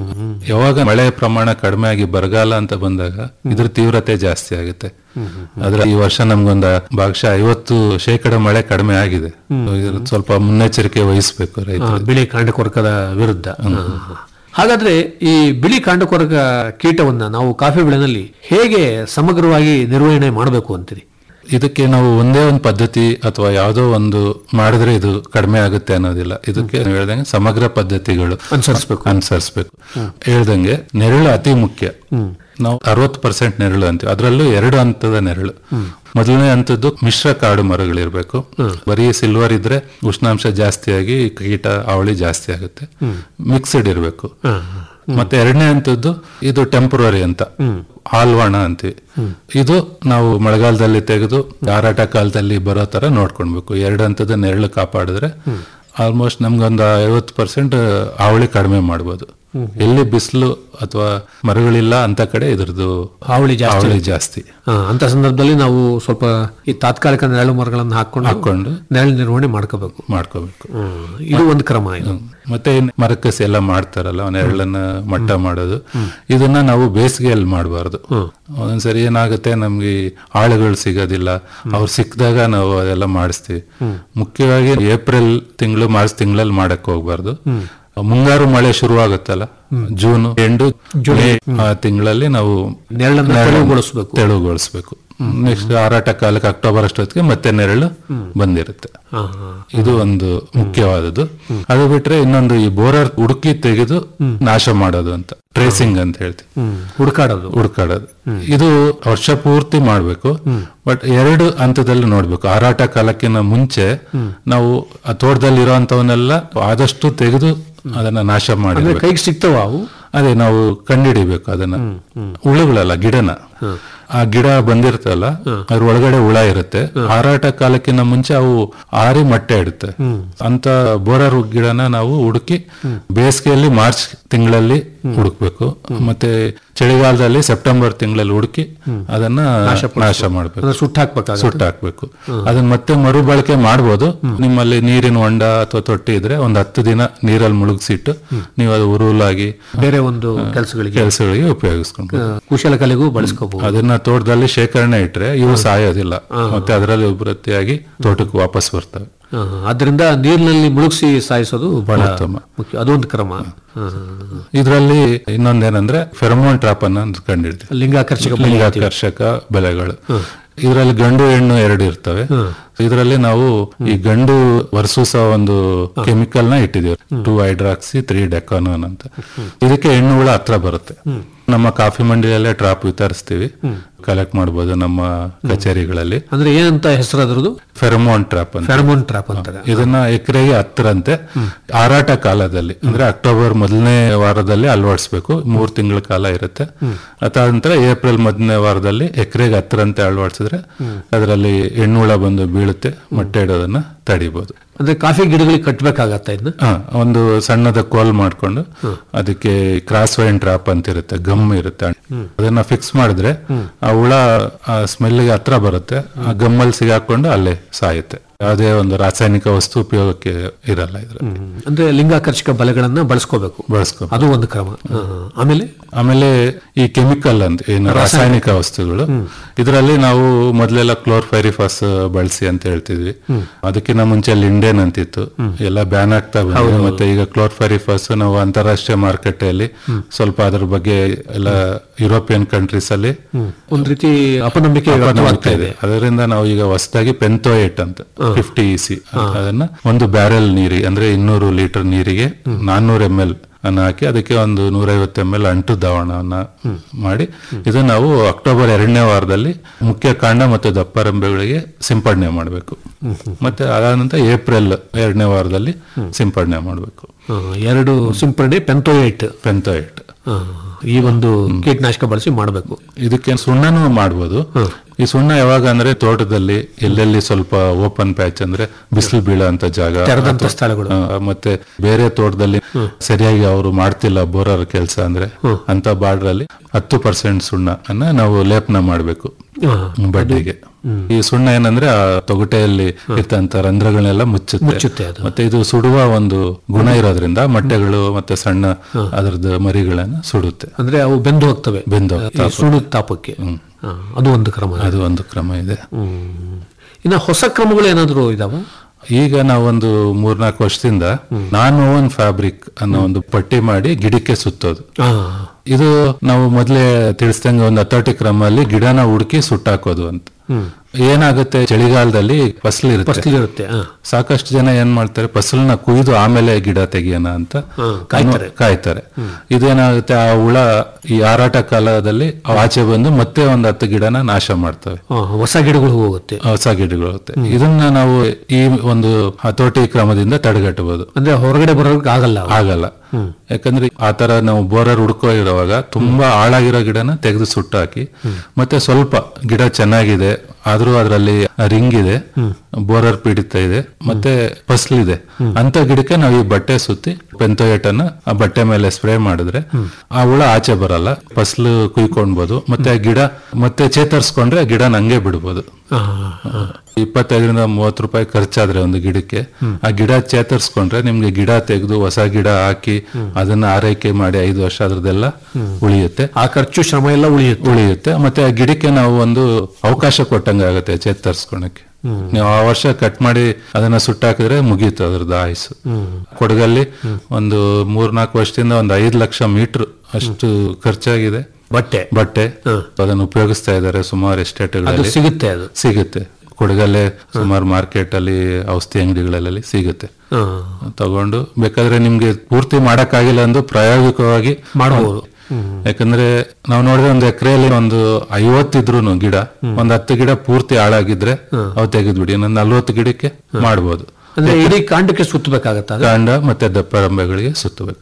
ಯಾವಾಗ ಮಳೆ ಪ್ರಮಾಣ ಕಡಿಮೆ ಆಗಿ ಬರಗಾಲ ಅಂತ ಬಂದಾಗ ಇದ್ರ ತೀವ್ರತೆ ಜಾಸ್ತಿ ಆಗುತ್ತೆ ಆದ್ರೆ ಈ ವರ್ಷ ನಮ್ಗೊಂದ ಭಾಗಶಃ ಐವತ್ತು ಶೇಕಡ ಮಳೆ ಕಡಿಮೆ ಆಗಿದೆ ಇದ್ರ ಸ್ವಲ್ಪ ಮುನ್ನೆಚ್ಚರಿಕೆ ವಹಿಸ್ಬೇಕು ಆ, ರೈತರು ಬಿಳಿ ಕಾಂಡಕೊರಕದ ವಿರುದ್ಧ ಆ. ಹಾಗಾದ್ರೆ ಈ ಬಿಳಿ ಕಾಂಡಕೊರಕ ಕೀಟವನ್ನ ನಾವು ಕಾಫಿ ಬೆಳೆನಲ್ಲಿ ಹೇಗೆ ಸಮಗ್ರವಾಗಿ ನಿರ್ವಹಣೆ ಮಾಡಬೇಕು ಅಂತೀರಿ ಇದಕ್ಕೆ ನಾವು ಒಂದೇ ಒಂದು ಪದ್ಧತಿ ಅಥವಾ ಯಾವುದೋ ಒಂದು ಮಾಡಿದ್ರೆ ಇದು ಕಡಿಮೆ ಆಗುತ್ತೆ ಅನ್ನೋದಿಲ್ಲ ಇದಕ್ಕೆ ನೀವು ಹೇಳ್ದಂಗೆ ಸಮಗ್ರ ಪದ್ಧತಿಗಳು ಅನುಸರಿಸ್ಬೇಕು ಅನುಸರಿಸಬೇಕು ಹೇಳ್ದಂಗೆ ನೆರಳು ಅತಿ ಮುಖ್ಯ ನಾವು ಅರವತ್ತು ಪರ್ಸೆಂಟ್ ನೆರಳು ಅಂತೀವಿ ಅದರಲ್ಲೂ ಎರಡು ಹಂತದ ನೆರಳು ಮೊದಲನೇ ಹಂತದ್ದು ಮಿಶ್ರ ಕಾಡು ಮರಗಳಿರ್ಬೇಕು ಬರೀ ಸಿಲ್ವರ್ ಇದ್ರೆ ಉಷ್ಣಾಂಶ ಜಾಸ್ತಿಯಾಗಿ ಕೀಟ ಅವಳಿ ಜಾಸ್ತಿ ಆಗುತ್ತೆ ಮಿಕ್ಸ್ಡ್ ಇರಬೇಕು ಮತ್ತೆ ಎರಡನೇ ಹಂತದ್ದು ಇದು ಟೆಂಪರರಿ ಅಂತ ಹಾಲ್ವಾಣ ಅಂತೀವಿ ಇದು ನಾವು ಮಳೆಗಾಲದಲ್ಲಿ ತೆಗೆದು ಹಾರಾಟ ಕಾಲದಲ್ಲಿ ಬರೋ ತರ ನೋಡ್ಕೊಳ್ಬೇಕು ಎರಡು ಹಂತದ ನೆರಳು ಕಾಪಾಡಿದ್ರೆ ಆಲ್ಮೋಸ್ಟ್ ನಮ್ಗೊಂದು ಐವತ್ತು ಪರ್ಸೆಂಟ್ ಅವಳಿ ಕಡಿಮೆ ಮಾಡ್ಬೋದು ಎಲ್ಲಿ ಬಿಸಿಲು ಅಥವಾ ಮರಗಳಿಲ್ಲ ಅಂತ ಕಡೆ ಇದ್ರದ್ದು ಹಾವಳಿ ಜಾಸ್ತಿ ಅವಳಿ ಜಾಸ್ತಿ ಆ, ಅಂತ ಸಂದರ್ಭದಲ್ಲಿ ನಾವು ಸ್ವಲ್ಪ ಈ ತಾತ್ಕಾಲಿಕ ನೆರಳು ಮರಗಳನ್ನು ಹಾಕೊಂಡು ಹಾಕೊಂಡು ನೆರಳು ನಿರ್ವಹಣೆ ಮಾಡ್ಕೋಬೇಕು ಮಾಡ್ಕೋಬೇಕು ಇದು ಒಂದು ಕ್ರಮ ಇದು ಮತ್ತೆ ಮರಕಸಿ ಎಲ್ಲ ಮಾಡ್ತಾರಲ್ಲ ನೆರಳನ್ನ ಮಟ್ಟ ಮಾಡೋದು ಇದನ್ನ ನಾವು ಬೇಸಿಗೆಯಲ್ಲಿ ಮಾಡಬಾರ್ದು ಒಂದೊಂದ್ಸರಿ ಏನಾಗುತ್ತೆ ನಮ್ಗೆ ಈ ಆಳುಗಳು ಸಿಗೋದಿಲ್ಲ ಅವ್ರು ಸಿಕ್ಕಿದಾಗ ನಾವು ಅದೆಲ್ಲ ಮಾಡಿಸ್ತೀವಿ ಮುಖ್ಯವಾಗಿ ಏಪ್ರಿಲ್ ತಿಂಗಳು ಮಾರ್ಚ್ ತಿಂಗಳಲ್ಲಿ ಮಾಡಕ್ ಹೋಗ್ಬಾರ್ದು ಮುಂಗಾರು ಮಳೆ ಶುರುವಾಗುತ್ತಲ್ಲ ಜೂನ್ ಎಂಡು ಮೇ ಆ ತಿಂಗಳಲ್ಲಿ ನಾವು ನೆರಳನ್ನ ನೆರಳನ್ನ ತೆಳುವುಗೊಳಿಸ್ಬೇಕು. ತೆಳುವುಗೊಳಿಸ್ಬೇಕು ನೆಕ್ಸ್ಟ್ ಹಾರಾಟ ಕಾಲಕ್ಕೆ ಅಕ್ಟೋಬರ್ ಅಷ್ಟೊತ್ತಿಗೆ ಮತ್ತೆ ನೆರಳು ಬಂದಿರುತ್ತೆ ಹಾ, ಹಾ. ಇದು ಒಂದು ಮುಖ್ಯವಾದದ್ದು ಅದು ಬಿಟ್ರೆ ಇನ್ನೊಂದು ಈ ಬೋರರ್ ಹುಡುಕಿ ತೆಗೆದು ನಾಶ ಮಾಡೋದು ಅಂತ ಟ್ರೇಸಿಂಗ್ ಅಂತ ಹೇಳ್ತೀವಿ ಹ್ಮ್ ಹುಡುಕಾಡೋದು ಹುಡುಕಾಡೋದು ಇದು ವರ್ಷ ಪೂರ್ತಿ ಮಾಡ್ಬೇಕು ಬಟ್ ಎರಡು ಹಂತದಲ್ಲಿ ನೋಡ್ಬೇಕು ಹಾರಾಟ ಕಾಲಕ್ಕಿಂತ ಮುಂಚೆ ನಾವು ಆ ತೋಟದಲ್ಲಿ ಇರೋಂಥವನ್ನೆಲ್ಲ ಆದಷ್ಟು ತೆಗೆದು ಅದನ್ನ ನಾಶ ಅಂದ್ರೆ ಮಾಡಿ ಕೈಗೆ ಸಿಗ್ತಾವ ಅವು ಅದೇ ನಾವು ಕಂಡಿಡಿಬೇಕು ಅದನ್ನ ಹುಳುಗಳಲ್ಲ ಗಿಡನ ಆ ಗಿಡ ಬಂದಿರ್ತಲ್ಲ ಅದ್ರ ಒಳಗಡೆ ಹುಳ ಇರುತ್ತೆ ಹಾರಾಟ ಕಾಲಕ್ಕಿಂತ ಮುಂಚೆ ಅವು ಆರಿ ಮೊಟ್ಟೆ ಇಡುತ್ತೆ ಅಂತ ಬೋರರ್ ಗಿಡನ ನಾವು ಹುಡುಕಿ ಬೇಸಿಗೆಯಲ್ಲಿ ಮಾರ್ಚ್ ತಿಂಗಳಲ್ಲಿ ಹುಡುಕ್ಬೇಕು ಮತ್ತೆ ಚಳಿಗಾಲದಲ್ಲಿ ಸೆಪ್ಟೆಂಬರ್ ತಿಂಗಳಲ್ಲಿ ಹುಡುಕಿ ಅದನ್ನ ನಾಶ ಮಾಡ್ಬೇಕು ಅಂದ್ರೆ ಸುಟ್ಟು ಹಾಕ್ಬೇಕಾಗುತ್ತೆ ಸುಟ್ಟು ಹಾಕ್ಬೇಕು ಅದನ್ನ ಮತ್ತೆ ಮರುಬಳಕೆ ಮಾಡ್ಬೋದು ನಿಮ್ಮಲ್ಲಿ ನೀರಿನ ಹೊಂಡ ಅಥವಾ ತೊಟ್ಟಿ ಇದ್ರೆ ಒಂದ್ ಹತ್ತು ದಿನ ನೀರಲ್ಲಿ ಮುಳುಗಿಸಿಟ್ಟು ನೀವು ಅದು ಉರುಲಾಗಿ ಬೇರೆ ಒಂದು ಕೆಲಸಗಳಿಗೆ ಕೆಲಸಗಳಿಗೆ ಉಪಯೋಗಿಸ್ಕೊಂಡು ಕುಶಲಕಲೆಗೂ ಬಳಸ್ಕೋಬಹುದು ಅದನ್ನ ತೋಟದಲ್ಲಿ ಶೇಖರಣೆ ಇಟ್ರೆ ಇವು ಸಾಯೋದಿಲ್ಲ ಮತ್ತೆ ಅದರಲ್ಲಿ ಉತ್ಪತ್ತಿಯಾಗಿ ತೋಟಕ್ಕೆ ವಾಪಸ್ ಬರ್ತವೆ ಅದರಿಂದ ನೀರಿನಲ್ಲಿ ಮುಳುಗಿಸಿ ಸಾಯಿಸೋದು ಬಹಳ ಉತ್ತಮ. ಮುಖ್ಯ ಅದೊಂದು ಕ್ರಮ ಹಾ, ಹಾ, ಹಾ. ಇದರಲ್ಲಿ ಇನ್ನೊಂದೇನಂದ್ರೆ ಫೆರಮೋನ್ ಟ್ರಾಪ್ ಅನ್ನ ಕಂಡಿಡ್ತೀವಿ ಲಿಂಗಾಕರ್ಷಕ ಬಲೆ ಲಿಂಗಾಕರ್ಷಕ ಬೆಳೆಗಳು ಇದರಲ್ಲಿ ಗಂಡು ಹೆಣ್ಣು ಎರಡು ಇರ್ತವೆ ಇದರಲ್ಲಿ ನಾವು ಈ ಗಂಡು ವರ್ಸೂಸ ಒಂದು ಕೆಮಿಕಲ್ ನ ಇಟ್ಟಿದ್ದೀವಿ ಟೂ ಹೈಡ್ರಾಕ್ಸಿ ತ್ರೀ ಡೆಕಾನೋನ್ ಅಂತ ಇದಕ್ಕೆ ಹೆಣ್ಣು ಹುಳ ಹತ್ರ ಬರುತ್ತೆ ನಮ್ಮ ಕಾಫಿ ಮಂಡಿಯಲ್ಲೇ ಟ್ರಾಪ್ ವಿತರಿಸ್ತೀವಿ ಕಲೆಕ್ಟ್ ಮಾಡ್ಬೋದು ನಮ್ಮ ಕಚೇರಿಗಳಲ್ಲಿ ಅಂದ್ರೆ ಏನಂತ ಹೆಸರು ಅದ್ರದ್ದು ಫೆರಮೋನ್ ಟ್ರಾಪ್ ಅಂತ ಫೆರಮೋನ್ ಟ್ರಾಪ್ ಅಂತಾರೆ ಇದನ್ನ ಎಕರೆಗೆ ಹತ್ತರಂತೆ ಹಾರಾಟ ಕಾಲದಲ್ಲಿ ಅಂದ್ರೆ ಅಕ್ಟೋಬರ್ ಮೊದಲನೇ ವಾರದಲ್ಲಿ ಅಳವಡಿಸ್ಬೇಕು ಮೂರ್ ತಿಂಗಳ ಕಾಲ ಇರುತ್ತೆ ಅದಾದ ನಂತರ ಏಪ್ರಿಲ್ ಮೊದಲನೇ ವಾರದಲ್ಲಿ ಎಕರೆಗೆ ಹತ್ತರಂತೆ ಅಳವಡಿಸಿದ್ರೆ ಅದರಲ್ಲಿ ಹೆಣ್ಣುಳ ಬಂದು ಬೀಳುತ್ತೆ ಮೊಟ್ಟೆ ಇಡೋದನ್ನ ತಡಿಬಹುದು ಅಂದ್ರೆ ಕಾಫಿ ಗಿಡಗಳಿಗೆ ಕಟ್ಬೇಕಾಗತ್ತ ಇದನ್ನ ಹ, ಒಂದು ಸಣ್ಣದ ಕೋಲ್ ಮಾಡ್ಕೊಂಡು ಅದಕ್ಕೆ ಕ್ರಾಸ್ ವೈನ್ ಟ್ರಾಪ್ ಅಂತ ಇರುತ್ತೆ ಗಮ್ ಇರುತ್ತೆ ಅದನ್ನ ಫಿಕ್ಸ್ ಮಾಡಿದ್ರೆ ಆ ಹುಳ ಆ ಸ್ಮೆಲ್ಗೆ ಹತ್ರ ಬರುತ್ತೆ ಆ ಗಮ್ಮಲ್ಲಿ ಸಿಗಾಕೊಂಡು ಅಲ್ಲೇ ಸಾಯುತ್ತೆ ಯಾವುದೇ ಒಂದು ರಾಸಾಯನಿಕ ವಸ್ತು ಉಪಯೋಗಕ್ಕೆ ಇರಲ್ಲ ಇದ್ರ ಅಂದ್ರೆ ಲಿಂಗಾಕರ್ಷಕ ಬಲೆಗಳನ್ನ ಬಳಸ್ಕೋಬೇಕು ಬಳಸ್ಕೊ ಅದು ಒಂದು ಕ್ರಮ ಹಾ, ಹಾ. ಆಮೇಲೆ ಆಮೇಲೆ ಈ ಕೆಮಿಕಲ್ ಅಂತ ಏನು ರಾಸಾಯನಿಕ ವಸ್ತುಗಳು ಇದರಲ್ಲಿ ನಾವು ಮೊದಲೆಲ್ಲ ಕ್ಲೋರ್ಫೈರಿಫಾಸ್ ಬಳಸಿ ಅಂತ ಹೇಳ್ತಿದ್ವಿ ಅದಕ್ಕಿಂತ ಮುಂಚೆ ಲಿಂಡೇನ್ ಅಂತಿತ್ತು ಎಲ್ಲ ಬ್ಯಾನ್ ಆಗ್ತಾ ಬಂದಿದೆ ಮತ್ತೆ ಈಗ ಕ್ಲೋರ್ಫೈರಿಫಾಸ್ ನಾವು ಅಂತಾರಾಷ್ಟ್ರೀಯ ಮಾರ್ಕೆಟ್ ಅಲ್ಲಿ ಸ್ವಲ್ಪ ಅದ್ರ ಬಗ್ಗೆ ಎಲ್ಲ ಯುರೋಪಿಯನ್ ಕಂಟ್ರೀಸ್ ಅಲ್ಲಿ ಒಂದ್ ರೀತಿ ಅಪನಂಬಿಕೆ ವ್ಯಕ್ತವಾಗ್ತಾ ಇದೆ ಅದರಿಂದ ನಾವು ಈಗ ಹೊಸದಾಗಿ ಪೆಂತೋಯೇಟ್ ಅಂತ ಫಿಫ್ಟಿ ಇಸಿ ಅದನ್ನ ಒಂದು ಬ್ಯಾರೆಲ್ ನೀರಿಗೆ ಅಂದ್ರೆ ಇನ್ನೂರು ಲೀಟರ್ ನೀರಿಗೆ ನಾನ್ನೂರು ಎಂ ಎಲ್ ಅನ್ನ ಹಾಕಿ ಅದಕ್ಕೆ ಒಂದು ನೂರೈವತ್ತು ಎಂ ಎಲ್ ಅಂಟು ದ್ರಾವಣವನ್ನ ಮಾಡಿ ಇದು ನಾವು ಅಕ್ಟೋಬರ್ ಎರಡನೇ ವಾರದಲ್ಲಿ ಮುಖ್ಯ ಕಾಂಡ ಮತ್ತು ದಪ್ಪರೆಂಬೆಗಳಿಗೆ ಸಿಂಪಡಣೆ ಮಾಡಬೇಕು ಮತ್ತೆ ಅದಾದ ನಂತರ ಏಪ್ರಿಲ್ ಎರಡನೇ ವಾರದಲ್ಲಿ ಸಿಂಪಡಣೆ ಮಾಡಬೇಕು ಹಾ, ಎರಡು ಸಿಂಪರಣೆ ಪೆಂತೋಯೇಟ್ ಪೆಂತೋಯೇಟ್ ಹಾ, ಈ ಒಂದು ಕೀಟನಾಶಕ ಬಳಸಿ ಮಾಡಬೇಕು ಇದಕ್ಕೆ ಸುಣ್ಣನೂ ಮಾಡ್ಬೋದು ಈ ಸುಣ್ಣ ಯಾವಾಗ ಅಂದ್ರೆ ತೋಟದಲ್ಲಿ ಎಲ್ಲೆಲ್ಲಿ ಸ್ವಲ್ಪ ಓಪನ್ ಪ್ಯಾಚ್ ಅಂದ್ರೆ ಬಿಸಿಲು ಬೀಳೋ ಅಂತ ಜಾಗ ತೆರೆದಂತ ಅಥವಾ- ಸ್ಥಳಗಳು. ಆ, ಮತ್ತೆ ಬೇರೆ ತೋಟದಲ್ಲಿ ಸರಿಯಾಗಿ ಅವರು ಮಾಡ್ತಿಲ್ಲ ಬೋರರ್ ಕೆಲಸ ಅಂದ್ರೆ ಅಂತ ಬಾರ್ಡ್ರಲ್ಲಿ ಹತ್ತು ಪರ್ಸೆಂಟ್ ಸುಣ್ಣ ಅನ್ನ ನಾವು ಲೇಪನ ಮಾಡಬೇಕು ಬಡ್ಡಿಗೆ ಈ ಸುಣ್ಣ ಏನಂದ್ರೆ ಆ ತೊಗಟೆಯಲ್ಲಿ ಇರ್ತಂತ ರಂಧ್ರಗಳನ್ನೆಲ್ಲ ಮುಚ್ಚುತ್ತೆ ಮುಚ್ಚುತ್ತೆ ಅದು. ಮತ್ತೆ ಇದು ಸುಡುವ ಒಂದು ಗುಣ ಇರೋದ್ರಿಂದ ಮೊಟ್ಟೆಗಳು ಮತ್ತೆ ಸಣ್ಣ ಅದರದ್ದು ಮರಿಗಳನ್ನ ಸುಡುತ್ತೆ ಅಂದ್ರೆ ಅವು ಬೆಂದು ಹೋಗ್ತವೆ ಬೆಂದು ಈ ಸುಣ್ಣದ ತಾಪಕ್ಕೆ ಹಾ, ಅದು ಒಂದು ಕ್ರಮ ಅದು ಒಂದು ಕ್ರಮ ಇದೆ ಹ್ಮ್. ಇನ್ನ ಹೊಸ ಕ್ರಮಗಳು ಏನಾದ್ರು ಇದಾವ ಈಗ ನಾವೊಂದು ಮೂರ್ನಾಲ್ಕು ವರ್ಷದಿಂದ ನಾನ್ ಓವನ್ ಫ್ಯಾಬ್ರಿಕ್ ಅನ್ನೋ ಒಂದು ಪಟ್ಟಿ ಮಾಡಿ ಗಿಡಕ್ಕೆ ಸುತ್ತೋದು ಹಾ, ಇದು ನಾವು ಮೊದಲೇ ತಿಳಿಸ್ದಂಗೆ ಒಂದು ಹತೋಟಿ ಕ್ರಮದಲ್ಲಿ ಗಿಡನ ಹುಡುಕಿ ಸುಟ್ಟಾಕೋದು ಅಂತ ಏನಾಗುತ್ತೆ ಚಳಿಗಾಲದಲ್ಲಿ ಫಸಲು ಇರುತ್ತೆ ಫಸಲಿರುತ್ತೆ ಹಾ. ಸಾಕಷ್ಟು ಜನ ಏನ್ ಮಾಡ್ತಾರೆ ಫಸಲನ್ನ ಕುಯ್ದು ಆಮೇಲೆ ಗಿಡ ತೆಗಿಯೋಣ ಅಂತ ಹಾ, ಕಾಯ್ತಾರೆ. ಕಾಯ್ತಾರೆ ಇದೇನಾಗುತ್ತೆ ಆ ಹುಳ ಈ ಹಾರಾಟ ಕಾಲದಲ್ಲಿ ಅವು ಆಚೆ ಬಂದು ಮತ್ತೆ ಒಂದ್ ಹತ್ತು ಗಿಡನ ನಾಶ ಮಾಡ್ತವೆ ಹಾ, ಹೊಸ ಗಿಡಗಳು ಹೋಗುತ್ತೆ ಹೊಸ ಗಿಡಗಳು ಹೋಗುತ್ತೆ ಇದನ್ನ ನಾವು ಈ ಒಂದು ಹತೋಟಿ ಕ್ರಮದಿಂದ ತಡೆಗಟ್ಟಬಹುದು ಅಂದ್ರೆ ಹೊರಗಡೆ ಬರೋದಕ್ಕೆ ಆಗಲ್ಲ ಅವು. ಆಗಲ್ಲ ಯಾಕಂದ್ರೆ ಆ ತರ ನಾವು ಬೋರರ್ ಹುಡ್ಕೋ ಇರುವಾಗ ತುಂಬಾ ಆಳಾಗಿರೋ ಗಿಡನ ತೆಗೆದು ಸುಟ್ಟು ಹಾಕಿ ಮತ್ತೆ ಸ್ವಲ್ಪ ಗಿಡ ಚೆನ್ನಾಗಿದೆ ಆದ್ರೂ ಅದರಲ್ಲಿ ರಿಂಗ್ ಇದೆ ಬೋರರ್ ಪೀಡಿತ ಇದೆ ಮತ್ತೆ ಫಸಲಿದೆ ಅಂತ ಗಿಡಕ್ಕೆ ನಾವು ಈ ಬಟ್ಟೆ ಸುತ್ತಿ ಪೆಂತೋಯೇಟ್ ಅನ್ನ ಆ ಬಟ್ಟೆ ಮೇಲೆ ಸ್ಪ್ರೇ ಮಾಡಿದ್ರೆ ಆ ಹುಳ ಆಚೆ ಬರಲ್ಲ ಫಸಲು ಕುಯ್ಕೊಳ್ಬಹುದು ಮತ್ತೆ ಆ ಗಿಡ ಮತ್ತೆ ಚೇತರಿಸ್ಕೊಂಡ್ರೆ ಗಿಡ ನಂಗೆ ಬಿಡ್ಬೋದು ಹಾ, ಹಾ. ಇಪ್ಪತ್ತೈದರಿಂದ ಮೂವತ್ತು ರೂಪಾಯಿ ಖರ್ಚಾದ್ರೆ ಒಂದು ಗಿಡಕ್ಕೆ ಆ ಗಿಡ ಚೇತರಿಸ್ಕೊಂಡ್ರೆ ನಿಮ್ಗೆ ಗಿಡ ತೆಗೆದು ಹೊಸ ಗಿಡ ಹಾಕಿ ಅದನ್ನ ಆರೈಕೆ ಮಾಡಿ ಐದು ವರ್ಷ ಅದ್ರದ್ದೆಲ್ಲ ಉಳಿಯುತ್ತೆ ಆ ಖರ್ಚು ಶ್ರಮ ಎಲ್ಲ ಉಳಿಯುತ್ತೆ ಉಳಿಯುತ್ತೆ ಮತ್ತೆ ಆ ಗಿಡಕ್ಕೆ ನಾವು ಒಂದು ಅವಕಾಶ ಕೊಟ್ಟಂಗೆ ಆಗುತ್ತೆ ಚೇತರಿಸ್ಕೊಳಕ್ಕೆ ನೀವು ಆ ವರ್ಷ ಕಟ್ ಮಾಡಿ ಅದನ್ನ ಸುಟ್ಟಾಕಿದ್ರೆ ಮುಗೀತು ಅದ್ರದ್ದು ಆಯುಸ್ಸು ಕೊಡಗಲ್ಲಿ ಒಂದು ಮೂರ್ನಾಲ್ಕು ವರ್ಷದಿಂದ ಒಂದು ಐದು ಲಕ್ಷ ಮೀಟರ್ ಅಷ್ಟು ಖರ್ಚಾಗಿದೆ ಬಟ್ಟೆ ಬಟ್ಟೆ ಅದನ್ನು ಉಪಯೋಗಿಸ್ತಾ ಇದ್ದಾರೆ ಸುಮಾರು ಅದು ಎಸ್ಟೇಟ್ಗಳಲ್ಲಿ ಸಿಗುತ್ತೆ ಅದು ಸಿಗುತ್ತೆ ಕೊಡಗಲ್ಲೇ ಸುಮಾರು ಮಾರ್ಕೆಟ್ ಅಲ್ಲಿ ಔಷಧಿ ಅಂಗಡಿಗಳಲ್ಲಿ ಸಿಗುತ್ತೆ ಹಾ. ತಗೊಂಡು ಬೇಕಾದ್ರೆ ನಿಮ್ಗೆ ಪೂರ್ತಿ ಮಾಡಕ್ಕಾಗಿಲ್ಲ ಅಂದು ಪ್ರಾಯೋಗಿಕವಾಗಿ ಮಾಡ್ಬೋದು. ಯಾಕಂದ್ರೆ ನಾವು ನೋಡಿದ್ರೆ ಒಂದು ಎಕರೆಯಲ್ಲಿ ಒಂದು ಐವತ್ತಿದ್ರು ಗಿಡ ಒಂದ್ ಹತ್ತು ಗಿಡ ಪೂರ್ತಿ ಹಾಳಾಗಿದ್ರೆ ಅವು ತೆಗೆದ್ಬಿಡಿ ಇನ್ನೊಂದು ನಲ್ವತ್ತು ಗಿಡಕ್ಕೆ ಮಾಡ್ಬೋದು ಅಂದ್ರೆ ಇಡೀ ಕಾಂಡಕ್ಕೆ ಸುತ್ತಬೇಕಾಗತ್ತ ಅದು? ಕಾಂಡ ಮತ್ತೆ ದಪ್ಪರಂಬೆಗಳಿಗೆ ಸುತ್ತಬೇಕು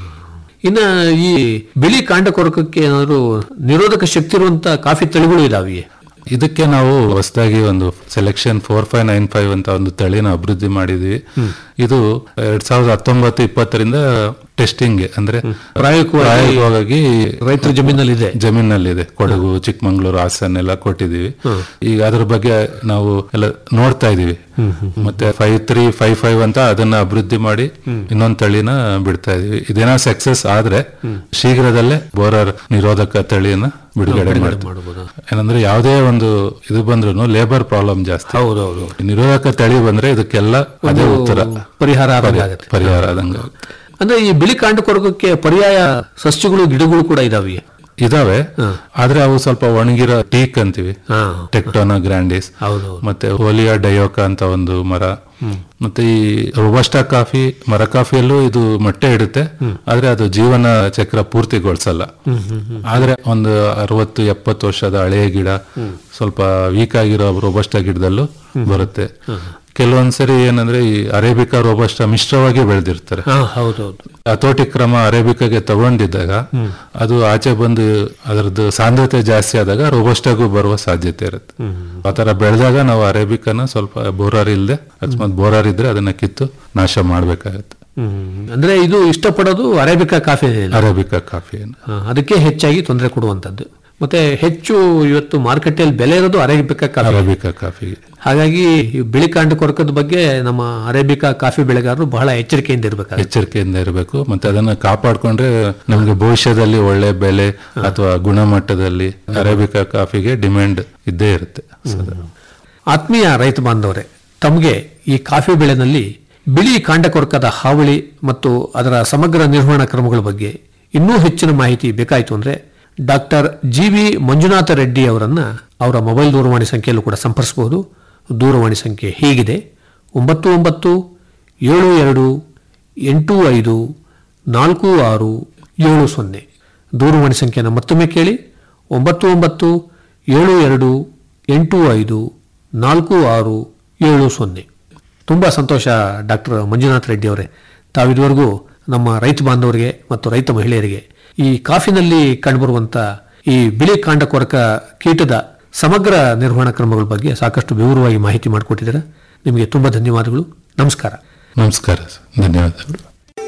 ಇನ್ನ ಈ ಬಿಳಿ ಕಾಂಡ ಕೊರಕಕ್ಕೆ ಏನಾದ್ರು ನಿರೋಧಕ ಶಕ್ತಿ ಇರುವಂತ ಕಾಫಿ ತಳಿಗಳು ಇದಾವೆ ಇದಕ್ಕೆ ನಾವು ಹೊಸದಾಗಿ ಒಂದು selection four five nine five ಅಂತ ಒಂದು ತಳಿನ ಅಭಿವೃದ್ಧಿ ಮಾಡಿದ್ವಿ ಇದು ಎರಡ್ ಸಾವಿರದ ಹತ್ತೊಂಬತ್ತು ಇಪ್ಪತ್ತರಿಂದ ಟೆಸ್ಟಿಂಗ್ ಅಂದ್ರೆ ಪ್ರಾಯೋಗಿಕವಾಗಿ ಪ್ರಾಯೋಗಿಕವಾಗಿ ರೈತರ ಜಮೀನಲ್ಲಿ ಇದೆ ಜಮೀನಲ್ಲಿದೆ ಕೊಡಗು ಚಿಕ್ಕಮಂಗ್ಳೂರು ಹಾಸನ್ ಎಲ್ಲ ಕೊಟ್ಟಿದೀವಿ ಈಗ ಅದ್ರ ಬಗ್ಗೆ ನಾವು ಎಲ್ಲ ನೋಡ್ತಾ ಇದೀವಿ ಮತ್ತೆ ಫೈವ್ ತ್ರೀ ಫೈವ್ ಫೈವ್ ಅಂತ ಅದನ್ನ ಅಭಿವೃದ್ಧಿ ಮಾಡಿ ಇನ್ನೊಂದ್ ತಳಿನ ಬಿಡ್ತಾ ಇದೀವಿ ಇದೇನೋ ಸಕ್ಸಸ್ ಆದ್ರೆ ಶೀಘ್ರದಲ್ಲೇ ಬೋರರ್ ನಿರೋಧಕ ತಳಿಯನ್ನ ಬಿಡುಗಡೆ ಮಾಡ್ತೀವಿ ಏನಂದ್ರೆ ಯಾವುದೇ ಒಂದು ಇದು ಬಂದ್ರು ಲೇಬರ್ ಪ್ರಾಬ್ಲಮ್ ಜಾಸ್ತಿ ಹೌದೌದು ನಿರೋಧಕ ತಳಿ ಬಂದ್ರೆ ಇದಕ್ಕೆಲ್ಲ ಅದೇ ಉತ್ತರ ಪರಿಹಾರ ಆದಂಗೆ ಆಗುತ್ತೆ. ಪರಿಹಾರ ಆದಂಗ ಅಂದ್ರೆ ಈ ಬಿಳಿ ಕಾಂಡ ಕೊರಕಕ್ಕೆ ಪರ್ಯಾಯ ಸಸ್ಯಗಳು ಗಿಡಗಳು ಕೂಡ ಇದಾವೆ ಇದಾವೆ ಆದ್ರೆ ಅವು ಸ್ವಲ್ಪ ಒಣಗಿರೋ ಟೀಕ್ ಅಂತೀವಿ ಹಾ. ಟೆಕ್ಟೋನಾ ಗ್ರ್ಯಾಂಡಿಸ್ ಹೌದು ಮತ್ತೆ ಹೋಲಿಯಾ ಡಯೋಕಾ ಅಂತ ಒಂದು ಮರ ಮತ್ತೆ ಈ ರೋಬಸ್ಟಾ ಕಾಫಿ ಮರ ಕಾಫಿಯಲ್ಲೂ ಇದು ಮೊಟ್ಟೆ ಇಡುತ್ತೆ ಆದ್ರೆ ಅದು ಜೀವನ ಚಕ್ರ ಪೂರ್ತಿಗೊಳಿಸಲ್ಲ ಆದ್ರೆ ಒಂದು ಅರವತ್ತು ಎಪ್ಪತ್ತು ವರ್ಷದ ಹಳೆಯ ಗಿಡ ಸ್ವಲ್ಪ ವೀಕ್ ಆಗಿರೋ ರೋಬಸ್ಟಾ ಗಿಡದಲ್ಲೂ ಬರುತ್ತೆ ಕೆಲವೊಂದ್ಸರಿ ಏನಂದ್ರೆ ಈ ಅರೇಬಿಕಾ ರೋಬಸ್ಟಾ ಮಿಶ್ರವಾಗಿ ಬೆಳೆದಿರ್ತಾರೆ ಹಾ ಹೌದೌದು ಹತೋಟಿ ಕ್ರಮ ಅರೇಬಿಕಾಗೆ ತಗೊಂಡಿದ್ದಾಗ ಅದು ಆಚೆ ಬಂದು ಅದರದ್ದು ಸಾಂದ್ರತೆ ಜಾಸ್ತಿ ಆದಾಗ ರೋಬಸ್ಟಾಗೂ ಬರುವ ಸಾಧ್ಯತೆ ಇರುತ್ತೆ ಆತರ ಬೆಳೆದಾಗ ನಾವು ಅರೇಬಿಕನ ಸ್ವಲ್ಪ ಬೋರಾರ್ ಇಲ್ಲದೆ ಅಕಸ್ಮಾತ್ ಬೋರಾರ್ ಇದ್ರೆ ಅದನ್ನ ಕಿತ್ತು ನಾಶ ಮಾಡ್ಬೇಕಾಗತ್ತೆ ಹ್ಮ್. ಅಂದ್ರೆ ಇದು ಇಷ್ಟಪಡೋದು ಅರೇಬಿಕಾ ಕಾಫಿ ಅರೇಬಿಕಾ ಕಾಫಿಯನ್ನು ಅದಕ್ಕೆ ಹೆಚ್ಚಾಗಿ ತೊಂದರೆ ಕೊಡುವಂತದ್ದು ಮತ್ತೆ ಹೆಚ್ಚು ಇವತ್ತು ಮಾರುಕಟ್ಟೆಯಲ್ಲಿ ಬೆಲೆ ಇರೋದು ಅರೇಬಿಕಾ ಕಾಫಿ ಅರೇಬಿಕಾ ಕಾಫಿಗೆ ಹಾಗಾಗಿ ಈ ಬಿಳಿ ಕಾಂಡ ಕೊರಕದ ಬಗ್ಗೆ ನಮ್ಮ ಅರೇಬಿಕಾ ಕಾಫಿ ಬೆಳೆಗಾರರು ಬಹಳ ಎಚ್ಚರಿಕೆಯಿಂದ ಇರಬೇಕಾಗುತ್ತೆ ಎಚ್ಚರಿಕೆಯಿಂದ ಇರಬೇಕು ಮತ್ತೆ ಅದನ್ನ ಕಾಪಾಡ್ಕೊಂಡ್ರೆ ನಮ್ಗೆ ಭವಿಷ್ಯದಲ್ಲಿ ಒಳ್ಳೆ ಬೆಲೆ ಅಥವಾ ಗುಣಮಟ್ಟದಲ್ಲಿ ಅರೇಬಿಕಾ ಕಾಫಿಗೆ ಡಿಮ್ಯಾಂಡ್ ಇದ್ದೇ ಇರುತ್ತೆ ಸದಾ. ಆತ್ಮೀಯ ರೈತ ಬಾಂಧವರೇ ತಮಗೆ ಈ ಕಾಫಿ ಬೆಳೆನಲ್ಲಿ ಬಿಳಿ ಕಾಂಡಕೊರಕದ ಹಾವಳಿ ಮತ್ತು ಅದರ ಸಮಗ್ರ ನಿರ್ವಹಣಾ ಕ್ರಮಗಳ ಬಗ್ಗೆ ಇನ್ನೂ ಹೆಚ್ಚಿನ ಮಾಹಿತಿ ಬೇಕಾಯಿತು ಅಂದ್ರೆ doctor G V Manjunatha Reddy ಅವರನ್ನ ಅವರ ಮೊಬೈಲ್ ದೂರವಾಣಿ ಸಂಖ್ಯೆಯಲ್ಲೂ ಕೂಡ ಸಂಪರ್ಸಬಹುದು ದೂರವಾಣಿ ಸಂಖ್ಯೆ ಹೀಗಿದೆ ಒಂಬತ್ತು ಒಂಬತ್ತು ಏಳು ಎರಡು ಎಂಟು ಐದು ನಾಲ್ಕು ಆರು ಏಳು ಸೊನ್ನೆ ದೂರವಾಣಿ ಸಂಖ್ಯೆಯನ್ನು ಮತ್ತೊಮ್ಮೆ ಕೇಳಿ ಒಂಬತ್ತು ಒಂಬತ್ತು ಏಳು ಎರಡು ಎಂಟು ಐದು ನಾಲ್ಕು ಆರು ಏಳು ಸೊನ್ನೆ ತುಂಬ ಸಂತೋಷ ಡಾಕ್ಟರ್ ಮಂಜುನಾಥ್ ರೆಡ್ಡಿ ಅವರೇ ತಾವಿದುವರೆಗೂ ನಮ್ಮ ರೈತ ಬಾಂಧವರಿಗೆ ಮತ್ತು ರೈತ ಮಹಿಳೆಯರಿಗೆ ಈ ಕಾಫಿನಲ್ಲಿ ಕಂಡುಬರುವಂಥ ಈ ಬಿಳಿ ಕಾಂಡ ಕೊರಕ ಕೀಟದ ಸಮಗ್ರ ನಿರ್ವಹಣಾ ಕ್ರಮಗಳ ಬಗ್ಗೆ ಸಾಕಷ್ಟು ವಿವರವಾಗಿ ಮಾಹಿತಿ ಮಾಡಿಕೊಟ್ಟಿದ್ದೀರಾ ನಿಮಗೆ ತುಂಬ ಧನ್ಯವಾದಗಳು ನಮಸ್ಕಾರ ನಮಸ್ಕಾರ ಸರ್. ಧನ್ಯವಾದಗಳು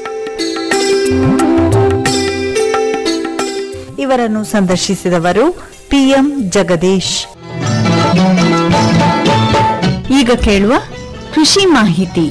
ಇವರನ್ನು ಸಂದರ್ಶಿಸಿದವರು ಪಿಎಂ ಜಗದೀಶ್ ಈಗ ಕೇಳುವ ಕೃಷಿ ಮಾಹಿತಿ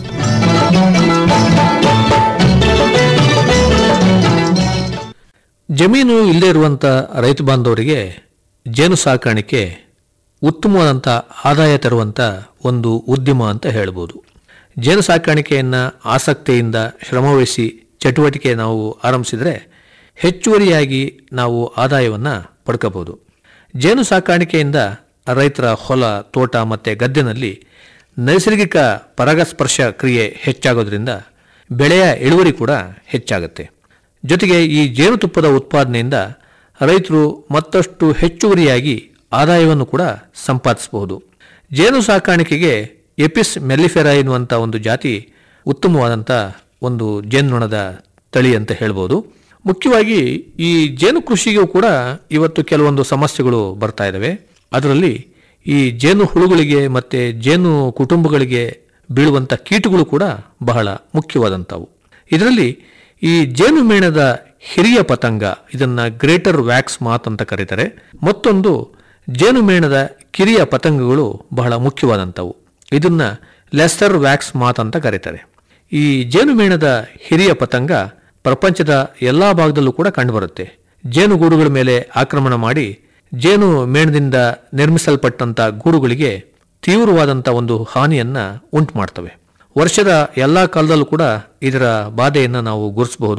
ಜಮೀನು ಇಲ್ಲದೆ ಇರುವಂಥ ರೈತ ಬಾಂಧವರಿಗೆ ಜೇನು ಸಾಕಾಣಿಕೆ ಉತ್ತಮವಾದಂಥ ಆದಾಯ ತರುವಂಥ ಒಂದು ಉದ್ಯಮ ಅಂತ ಹೇಳ್ಬೋದು ಜೇನು ಸಾಕಾಣಿಕೆಯನ್ನು ಆಸಕ್ತಿಯಿಂದ ಶ್ರಮವಹಿಸಿ ಚಟುವಟಿಕೆ ನಾವು ಆರಂಭಿಸಿದರೆ ಹೆಚ್ಚುವರಿಯಾಗಿ ನಾವು ಆದಾಯವನ್ನು ಪಡ್ಕೋಬಹುದು ಜೇನು ಸಾಕಾಣಿಕೆಯಿಂದ ರೈತರ ಹೊಲ ತೋಟ ಮತ್ತು ಗದ್ದೆನಲ್ಲಿ ನೈಸರ್ಗಿಕ ಪರಾಗಸ್ಪರ್ಶ ಕ್ರಿಯೆ ಹೆಚ್ಚಾಗೋದ್ರಿಂದ ಬೆಳೆಯ ಇಳುವರಿ ಕೂಡ ಹೆಚ್ಚಾಗುತ್ತೆ ಜೊತೆಗೆ ಈ ಜೇನುತುಪ್ಪದ ಉತ್ಪಾದನೆಯಿಂದ ರೈತರು ಮತ್ತಷ್ಟು ಹೆಚ್ಚುವರಿಯಾಗಿ ಆದಾಯವನ್ನು ಕೂಡ ಸಂಪಾದಿಸಬಹುದು ಜೇನು ಸಾಕಾಣಿಕೆಗೆ ಎಪಿಸ್ ಮೆಲ್ಲಿಫೆರಾ ಎನ್ನುವಂಥ ಒಂದು ಜಾತಿ ಉತ್ತಮವಾದಂಥ ಒಂದು ಜೇನುನೊಣದ ತಳಿ ಅಂತ ಹೇಳ್ಬೋದು ಮುಖ್ಯವಾಗಿ ಈ ಜೇನು ಕೃಷಿಗೂ ಕೂಡ ಇವತ್ತು ಕೆಲವೊಂದು ಸಮಸ್ಯೆಗಳು ಬರ್ತಾ ಇದ್ದಾವೆ ಅದರಲ್ಲಿ ಈ ಜೇನು ಹುಳುಗಳಿಗೆ ಮತ್ತು ಜೇನು ಕುಟುಂಬಗಳಿಗೆ ಬೀಳುವಂಥ ಕೀಟಗಳು ಕೂಡ ಬಹಳ ಮುಖ್ಯವಾದಂಥವು ಇದರಲ್ಲಿ ಈ ಜೇನು ಮೇಣದ ಹಿರಿಯ ಪತಂಗ ಇದನ್ನ ಗ್ರೇಟರ್ ವ್ಯಾಕ್ಸ್ ಮಾತ್ ಅಂತ ಕರೀತಾರೆ ಮತ್ತೊಂದು ಜೇನು ಮೇಣದ ಕಿರಿಯ ಪತಂಗಗಳು ಬಹಳ ಮುಖ್ಯವಾದಂಥವು ಇದನ್ನ ಲೆಸ್ಟರ್ ವ್ಯಾಕ್ಸ್ ಮಾತ್ ಅಂತ ಕರೀತಾರೆ ಈ ಜೇನು ಮೇಣದ ಹಿರಿಯ ಪತಂಗ ಪ್ರಪಂಚದ ಎಲ್ಲಾ ಭಾಗದಲ್ಲೂ ಕೂಡ ಕಂಡುಬರುತ್ತೆ ಜೇನುಗೂಡುಗಳ ಮೇಲೆ ಆಕ್ರಮಣ ಮಾಡಿ ಜೇನು ಮೇಣದಿಂದ ನಿರ್ಮಿಸಲ್ಪಟ್ಟಂತ ಗೂಡುಗಳಿಗೆ ತೀವ್ರವಾದಂಥ ಒಂದು ಹಾನಿಯನ್ನ ಉಂಟು ಮಾಡ್ತವೆ ವರ್ಷದ ಎಲ್ಲಾ ಕಾಲದಲ್ಲೂ ಕೂಡ ಇದರ ಬಾಧೆಯನ್ನು ನಾವು ಗುರುತಿಸಬಹುದು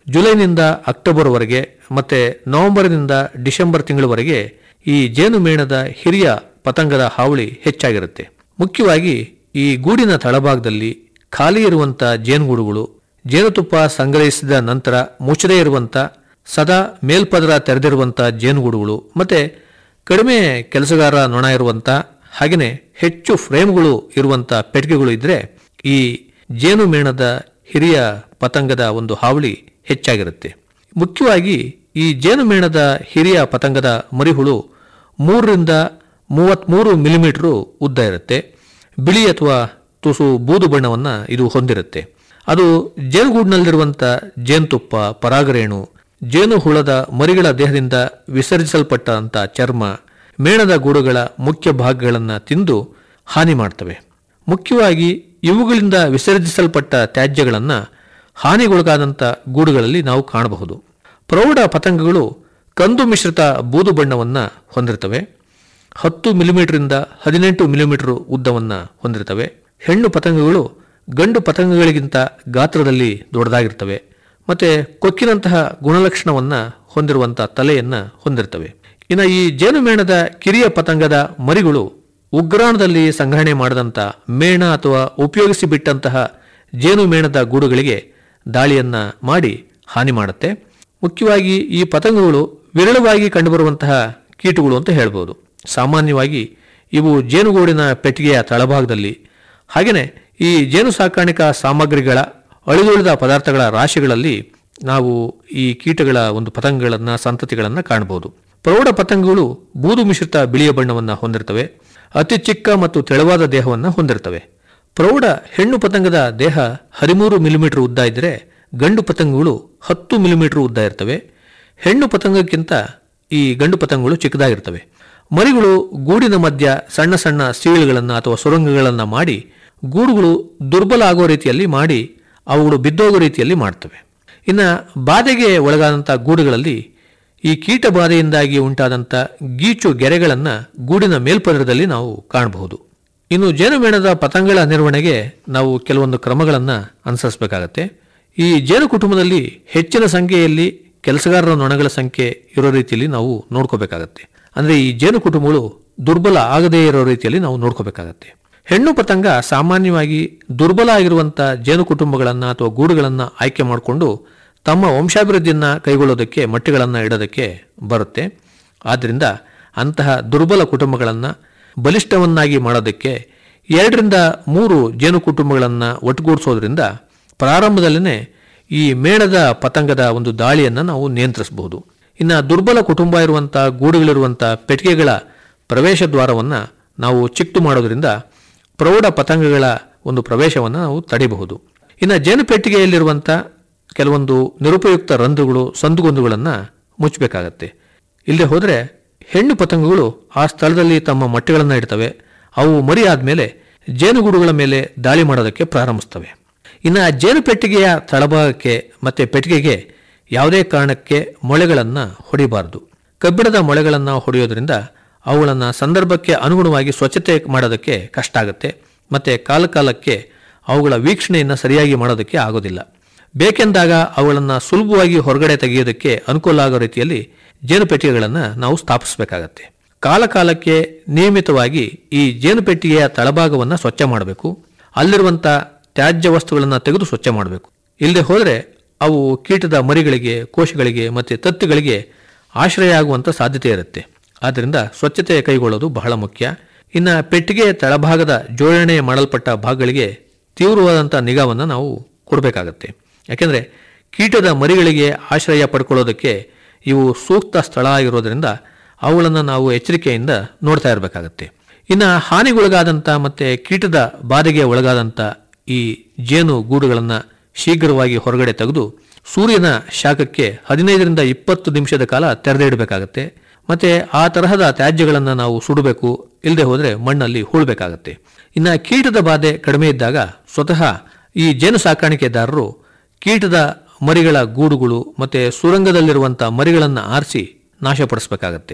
ಜುಲೈನಿಂದ ಅಕ್ಟೋಬರ್ವರೆಗೆ ಮತ್ತೆ ನವೆಂಬರ್ನಿಂದ ಡಿಸೆಂಬರ್ ತಿಂಗಳವರೆಗೆ ಈ ಜೇನುಮೇಣದ ಹಿರಿಯ ಪತಂಗದ ಹಾವಳಿ ಹೆಚ್ಚಾಗಿರುತ್ತೆ ಮುಖ್ಯವಾಗಿ ಈ ಗೂಡಿನ ತಳಭಾಗದಲ್ಲಿ ಖಾಲಿ ಇರುವಂತ ಜೇನುಗೂಡುಗಳು ಜೇನುತುಪ್ಪ ಸಂಗ್ರಹಿಸಿದ ನಂತರ ಮುಚ್ಚದೇ ಇರುವಂತ ಸದಾ ಮೇಲ್ಪದರ ತೆರೆದಿರುವಂತ ಜೇನುಗೂಡುಗಳು ಮತ್ತೆ ಕಡಿಮೆ ಕೆಲಸಗಾರ ನೊಣ ಇರುವಂತ ಹಾಗೆಯೇ ಹೆಚ್ಚು ಫ್ರೇಮ್ಗಳು ಇರುವಂತ ಪೆಟ್ಟಿಗೆಗಳು ಇದ್ರೆ ಈ ಜೇನುಮೇಣದ ಹಿರಿಯ ಪತಂಗದ ಒಂದು ಹಾವಳಿ ಹೆಚ್ಚಾಗಿರುತ್ತೆ ಮುಖ್ಯವಾಗಿ ಈ ಜೇನುಮೇಣದ ಹಿರಿಯ ಪತಂಗದ ಮರಿಹುಳು ಮೂರರಿಂದ ಮೂವತ್ತ್ಮೂರು ಮಿಲಿಮೀಟರ್ ಉದ್ದ ಇರುತ್ತೆ ಬಿಳಿ ಅಥವಾ ತುಸು ಬೂದು ಬಣ್ಣವನ್ನು ಇದು ಹೊಂದಿರುತ್ತೆ ಅದು ಜೇನುಗೂಡಿನಲ್ಲಿರುವಂಥ ಜೇನುತುಪ್ಪ ಪರಾಗರೇಣು ಜೇನು ಹುಳದ ಮರಿಗಳ ದೇಹದಿಂದ ವಿಸರ್ಜಿಸಲ್ಪಟ್ಟಂಥ ಚರ್ಮ ಮೇಣದ ಗೂಡುಗಳ ಮುಖ್ಯ ಭಾಗಗಳನ್ನು ತಿಂದು ಹಾನಿ ಮಾಡ್ತವೆ ಮುಖ್ಯವಾಗಿ ಇವುಗಳಿಂದ ವಿಸರ್ಜಿಸಲ್ಪಟ್ಟ ತ್ಯಾಜ್ಯಗಳನ್ನು ಹಾನಿಗೊಳಗಾದಂಥ ಗೂಡುಗಳಲ್ಲಿ ನಾವು ಕಾಣಬಹುದು ಪ್ರೌಢ ಪತಂಗಗಳು ಕಂದು ಮಿಶ್ರಿತ ಬೂದು ಬಣ್ಣವನ್ನು ಹೊಂದಿರ್ತವೆ ಹತ್ತು ಮಿಲಿಮೀಟರಿಂದ ಹದಿನೆಂಟು ಮಿಲಿಮೀಟರ್ ಉದ್ದವನ್ನು ಹೊಂದಿರ್ತವೆ ಹೆಣ್ಣು ಪತಂಗಗಳು ಗಂಡು ಪತಂಗಗಳಿಗಿಂತ ಗಾತ್ರದಲ್ಲಿ ದೊಡ್ಡದಾಗಿರ್ತವೆ ಮತ್ತೆ ಕೊಕ್ಕಿನಂತಹ ಗುಣಲಕ್ಷಣವನ್ನು ಹೊಂದಿರುವಂತಹ ತಲೆಯನ್ನು ಹೊಂದಿರ್ತವೆ ಇನ್ನು ಈ ಜೇನುಮೇಣದ ಕಿರಿಯ ಪತಂಗದ ಮರಿಗಳು ಉಗ್ರಾಣದಲ್ಲಿ ಸಂಗ್ರಹಣೆ ಮಾಡಿದಂಥ ಮೇಣ ಅಥವಾ ಉಪಯೋಗಿಸಿ ಬಿಟ್ಟಂತಹ ಜೇನುಮೇಣದ ಗೂಡುಗಳಿಗೆ ದಾಳಿಯನ್ನ ಮಾಡಿ ಹಾನಿ ಮಾಡುತ್ತೆ ಮುಖ್ಯವಾಗಿ ಈ ಪತಂಗಗಳು ವಿರಳವಾಗಿ ಕಂಡುಬರುವಂತಹ ಕೀಟಗಳು ಅಂತ ಹೇಳ್ಬೋದು ಸಾಮಾನ್ಯವಾಗಿ ಇವು ಜೇನುಗೂಡಿನ ಪೆಟ್ಟಿಗೆಯ ತಳಭಾಗದಲ್ಲಿ ಹಾಗೆಯೇ ಈ ಜೇನು ಸಾಕಾಣಿಕಾ ಸಾಮಗ್ರಿಗಳ ಅಳಿದುಳಿದ ಪದಾರ್ಥಗಳ ರಾಶಿಗಳಲ್ಲಿ ನಾವು ಈ ಕೀಟಗಳ ಒಂದು ಪತಂಗಗಳನ್ನು ಸಂತತಿಗಳನ್ನು ಕಾಣಬಹುದು ಪ್ರೌಢ ಪತಂಗಗಳು ಬೂದು ಮಿಶ್ರಿತ ಬಿಳಿಯ ಬಣ್ಣವನ್ನು ಹೊಂದಿರ್ತವೆ ಅತಿ ಚಿಕ್ಕ ಮತ್ತು ತೆಳುವಾದ ದೇಹವನ್ನು ಹೊಂದಿರ್ತವೆ ಪ್ರೌಢ ಹೆಣ್ಣು ಪತಂಗದ ದೇಹ ಹದಿಮೂರು ಮಿಲಿಮೀಟರ್ ಉದ್ದ ಇದ್ದರೆ ಗಂಡು ಪತಂಗಗಳು ಹತ್ತು ಮಿಲಿಮೀಟರ್ ಉದ್ದ ಇರ್ತವೆ ಹೆಣ್ಣು ಪತಂಗಕ್ಕಿಂತ ಈ ಗಂಡು ಪತಂಗಗಳು ಚಿಕ್ಕದಾಗಿರ್ತವೆ ಮರಿಗಳು ಗೂಡಿನ ಮಧ್ಯ ಸಣ್ಣ ಸಣ್ಣ ಸೀಳುಗಳನ್ನು ಅಥವಾ ಸುರಂಗಗಳನ್ನು ಮಾಡಿ ಗೂಡುಗಳು ದುರ್ಬಲ ಆಗೋ ರೀತಿಯಲ್ಲಿ ಮಾಡಿ ಅವುಗಳು ಬಿದ್ದೋಗೋ ರೀತಿಯಲ್ಲಿ ಮಾಡ್ತವೆ ಇನ್ನು ಬಾಧೆಗೆ ಒಳಗಾದಂಥ ಗೂಡುಗಳಲ್ಲಿ ಈ ಕೀಟ ಬಾಧೆಯಿಂದಾಗಿ ಉಂಟಾದಂಥ ಗೀಚು ಗೆರೆಗಳನ್ನು ಗೂಡಿನ ಮೇಲ್ಪದರದಲ್ಲಿ ನಾವು ಕಾಣಬಹುದು ಇನ್ನು ಜೇನುಮೇಣದ ಪತಂಗಗಳ ನಿರ್ವಹಣೆಗೆ ನಾವು ಕೆಲವೊಂದು ಕ್ರಮಗಳನ್ನು ಅನುಸರಿಸಬೇಕಾಗತ್ತೆ ಈ ಜೇನು ಕುಟುಂಬದಲ್ಲಿ ಹೆಚ್ಚಿನ ಸಂಖ್ಯೆಯಲ್ಲಿ ಕೆಲಸಗಾರರ ನೊಣಗಳ ಸಂಖ್ಯೆ ಇರೋ ರೀತಿಯಲ್ಲಿ ನಾವು ನೋಡ್ಕೋಬೇಕಾಗತ್ತೆ ಅಂದರೆ ಈ ಜೇನು ಕುಟುಂಬಗಳು ದುರ್ಬಲ ಆಗದೇ ಇರೋ ರೀತಿಯಲ್ಲಿ ನಾವು ನೋಡ್ಕೋಬೇಕಾಗತ್ತೆ ಹೆಣ್ಣು ಪತಂಗ ಸಾಮಾನ್ಯವಾಗಿ ದುರ್ಬಲ ಆಗಿರುವಂಥ ಜೇನು ಕುಟುಂಬಗಳನ್ನು ಅಥವಾ ಗೂಡುಗಳನ್ನು ಆಯ್ಕೆ ಮಾಡಿಕೊಂಡು ತಮ್ಮ ವಂಶಾಭಿವೃದ್ಧಿಯನ್ನು ಕೈಗೊಳ್ಳೋದಕ್ಕೆ ಮಟ್ಟಿಗಳನ್ನು ಇಡೋದಕ್ಕೆ ಬರುತ್ತೆ ಆದ್ದರಿಂದ ಅಂತಹ ದುರ್ಬಲ ಕುಟುಂಬಗಳನ್ನು ಬಲಿಷ್ಠವನ್ನಾಗಿ ಮಾಡೋದಕ್ಕೆ ಎರಡರಿಂದ ಮೂರು ಜೇನು ಕುಟುಂಬಗಳನ್ನು ಒಟ್ಟುಗೂಡಿಸೋದ್ರಿಂದ ಪ್ರಾರಂಭದಲ್ಲೇ ಈ ಮೇಣದ ಪತಂಗದ ಒಂದು ದಾಳಿಯನ್ನು ನಾವು ನಿಯಂತ್ರಿಸಬಹುದು ಇನ್ನು ದುರ್ಬಲ ಕುಟುಂಬ ಇರುವಂಥ ಗೂಡುಗಳಿರುವಂಥ ಪೆಟ್ಟಿಗೆಗಳ ಪ್ರವೇಶ ದ್ವಾರವನ್ನು ನಾವು ಚಿಕ್ತು ಮಾಡೋದ್ರಿಂದ ಪ್ರೌಢ ಪತಂಗಗಳ ಒಂದು ಪ್ರವೇಶವನ್ನು ನಾವು ತಡೆಯಬಹುದು ಇನ್ನು ಜೇನು ಪೆಟ್ಟಿಗೆಯಲ್ಲಿರುವಂಥ ಕೆಲವೊಂದು ನಿರುಪಯುಕ್ತ ರಂಧ್ರಗಳು ಸಂದುಗೊಂದುಗಳನ್ನು ಮುಚ್ಚಬೇಕಾಗತ್ತೆ ಇಲ್ಲದೆ ಹೋದರೆ ಹೆಣ್ಣು ಪತಂಗಗಳು ಆ ಸ್ಥಳದಲ್ಲಿ ತಮ್ಮ ಮೊಟ್ಟೆಗಳನ್ನು ಇಡ್ತವೆ ಅವು ಮರಿ ಆದಮೇಲೆ ಜೇನುಗೂಡುಗಳ ಮೇಲೆ ದಾಳಿ ಮಾಡೋದಕ್ಕೆ ಪ್ರಾರಂಭಿಸ್ತವೆ ಇನ್ನು ಆ ಜೇನು ಪೆಟ್ಟಿಗೆಯ ತಳಭಾಗಕ್ಕೆ ಮತ್ತು ಪೆಟ್ಟಿಗೆಗೆ ಯಾವುದೇ ಕಾರಣಕ್ಕೆ ಮೊಳೆಗಳನ್ನು ಹೊಡಿಬಾರದು ಕಬ್ಬಿಣದ ಮೊಳೆಗಳನ್ನು ಹೊಡೆಯೋದ್ರಿಂದ ಅವುಗಳನ್ನು ಸಂದರ್ಭಕ್ಕೆ ಅನುಗುಣವಾಗಿ ಸ್ವಚ್ಛತೆ ಮಾಡೋದಕ್ಕೆ ಕಷ್ಟ ಆಗುತ್ತೆ ಮತ್ತು ಕಾಲ ಕಾಲಕ್ಕೆ ಅವುಗಳ ವೀಕ್ಷಣೆಯನ್ನು ಸರಿಯಾಗಿ ಮಾಡೋದಕ್ಕೆ ಆಗೋದಿಲ್ಲ ಬೇಕೆಂದಾಗ ಅವುಗಳನ್ನು ಸುಲಭವಾಗಿ ಹೊರಗಡೆ ತೆಗೆಯೋದಕ್ಕೆ ಅನುಕೂಲ ಆಗೋ ರೀತಿಯಲ್ಲಿ ಜೇನು ಪೆಟ್ಟಿಗೆಗಳನ್ನು ನಾವು ಸ್ಥಾಪಿಸಬೇಕಾಗತ್ತೆ ಕಾಲ ಕಾಲಕ್ಕೆ ನಿಯಮಿತವಾಗಿ ಈ ಜೇನು ಪೆಟ್ಟಿಗೆಯ ತಳಭಾಗವನ್ನು ಸ್ವಚ್ಛ ಮಾಡಬೇಕು ಅಲ್ಲಿರುವಂಥ ತ್ಯಾಜ್ಯ ವಸ್ತುಗಳನ್ನು ತೆಗೆದು ಸ್ವಚ್ಛ ಮಾಡಬೇಕು ಇಲ್ಲದೆ ಹೋದರೆ ಅವು ಕೀಟದ ಮರಿಗಳಿಗೆ ಕೋಶಗಳಿಗೆ ಮತ್ತು ತತ್ತುಗಳಿಗೆ ಆಶ್ರಯ ಆಗುವಂಥ ಸಾಧ್ಯತೆ ಇರುತ್ತೆ ಆದ್ದರಿಂದ ಸ್ವಚ್ಛತೆ ಕೈಗೊಳ್ಳೋದು ಬಹಳ ಮುಖ್ಯ ಇನ್ನು ಪೆಟ್ಟಿಗೆಯ ತಳಭಾಗದ ಜೋಡಣೆ ಮಾಡಲ್ಪಟ್ಟ ಭಾಗಗಳಿಗೆ ತೀವ್ರವಾದಂಥ ನಿಗಾವನ್ನು ನಾವು ಕೊಡಬೇಕಾಗತ್ತೆ ಯಾಕೆಂದರೆ ಕೀಟದ ಮರಿಗಳಿಗೆ ಆಶ್ರಯ ಪಡ್ಕೊಳ್ಳೋದಕ್ಕೆ ಇವು ಸೂಕ್ತ ಸ್ಥಳ ಆಗಿರೋದ್ರಿಂದ ಅವುಗಳನ್ನು ನಾವು ಎಚ್ಚರಿಕೆಯಿಂದ ನೋಡ್ತಾ ಇರಬೇಕಾಗತ್ತೆ ಇನ್ನು ಹಾನಿಗೊಳಗಾದಂಥ ಮತ್ತು ಕೀಟದ ಬಾಧೆಗೆ ಒಳಗಾದಂಥ ಈ ಜೇನು ಗೂಡುಗಳನ್ನು ಶೀಘ್ರವಾಗಿ ಹೊರಗಡೆ ತೆಗೆದು ಸೂರ್ಯನ ಶಾಖಕ್ಕೆ ಹದಿನೈದರಿಂದ ಇಪ್ಪತ್ತು ನಿಮಿಷದ ಕಾಲ ತೆರೆದೇ ಇಡಬೇಕಾಗತ್ತೆ ಮತ್ತೆ ಆ ತರಹದ ತ್ಯಾಜ್ಯಗಳನ್ನು ನಾವು ಸುಡಬೇಕು ಇಲ್ಲದೆ ಹೋದರೆ ಮಣ್ಣಲ್ಲಿ ಹೂಳಬೇಕಾಗತ್ತೆ ಇನ್ನು ಕೀಟದ ಬಾಧೆ ಕಡಿಮೆ ಇದ್ದಾಗ ಸ್ವತಃ ಈ ಜೇನು ಸಾಕಾಣಿಕೆದಾರರು ಕೀಟದ ಮರಿಗಳ ಗೂಡುಗಳು ಮತ್ತೆ ಸುರಂಗದಲ್ಲಿರುವಂಥ ಮರಿಗಳನ್ನು ಆರಿಸಿ ನಾಶಪಡಿಸಬೇಕಾಗತ್ತೆ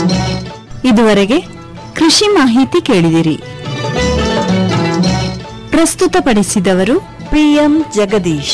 ಇದುವರೆಗೆ ಕೃಷಿ ಮಾಹಿತಿ ಕೇಳಿದಿರಿ ಪ್ರಸ್ತುತಪಡಿಸಿದವರು ಪಿಎಂ ಜಗದೀಶ್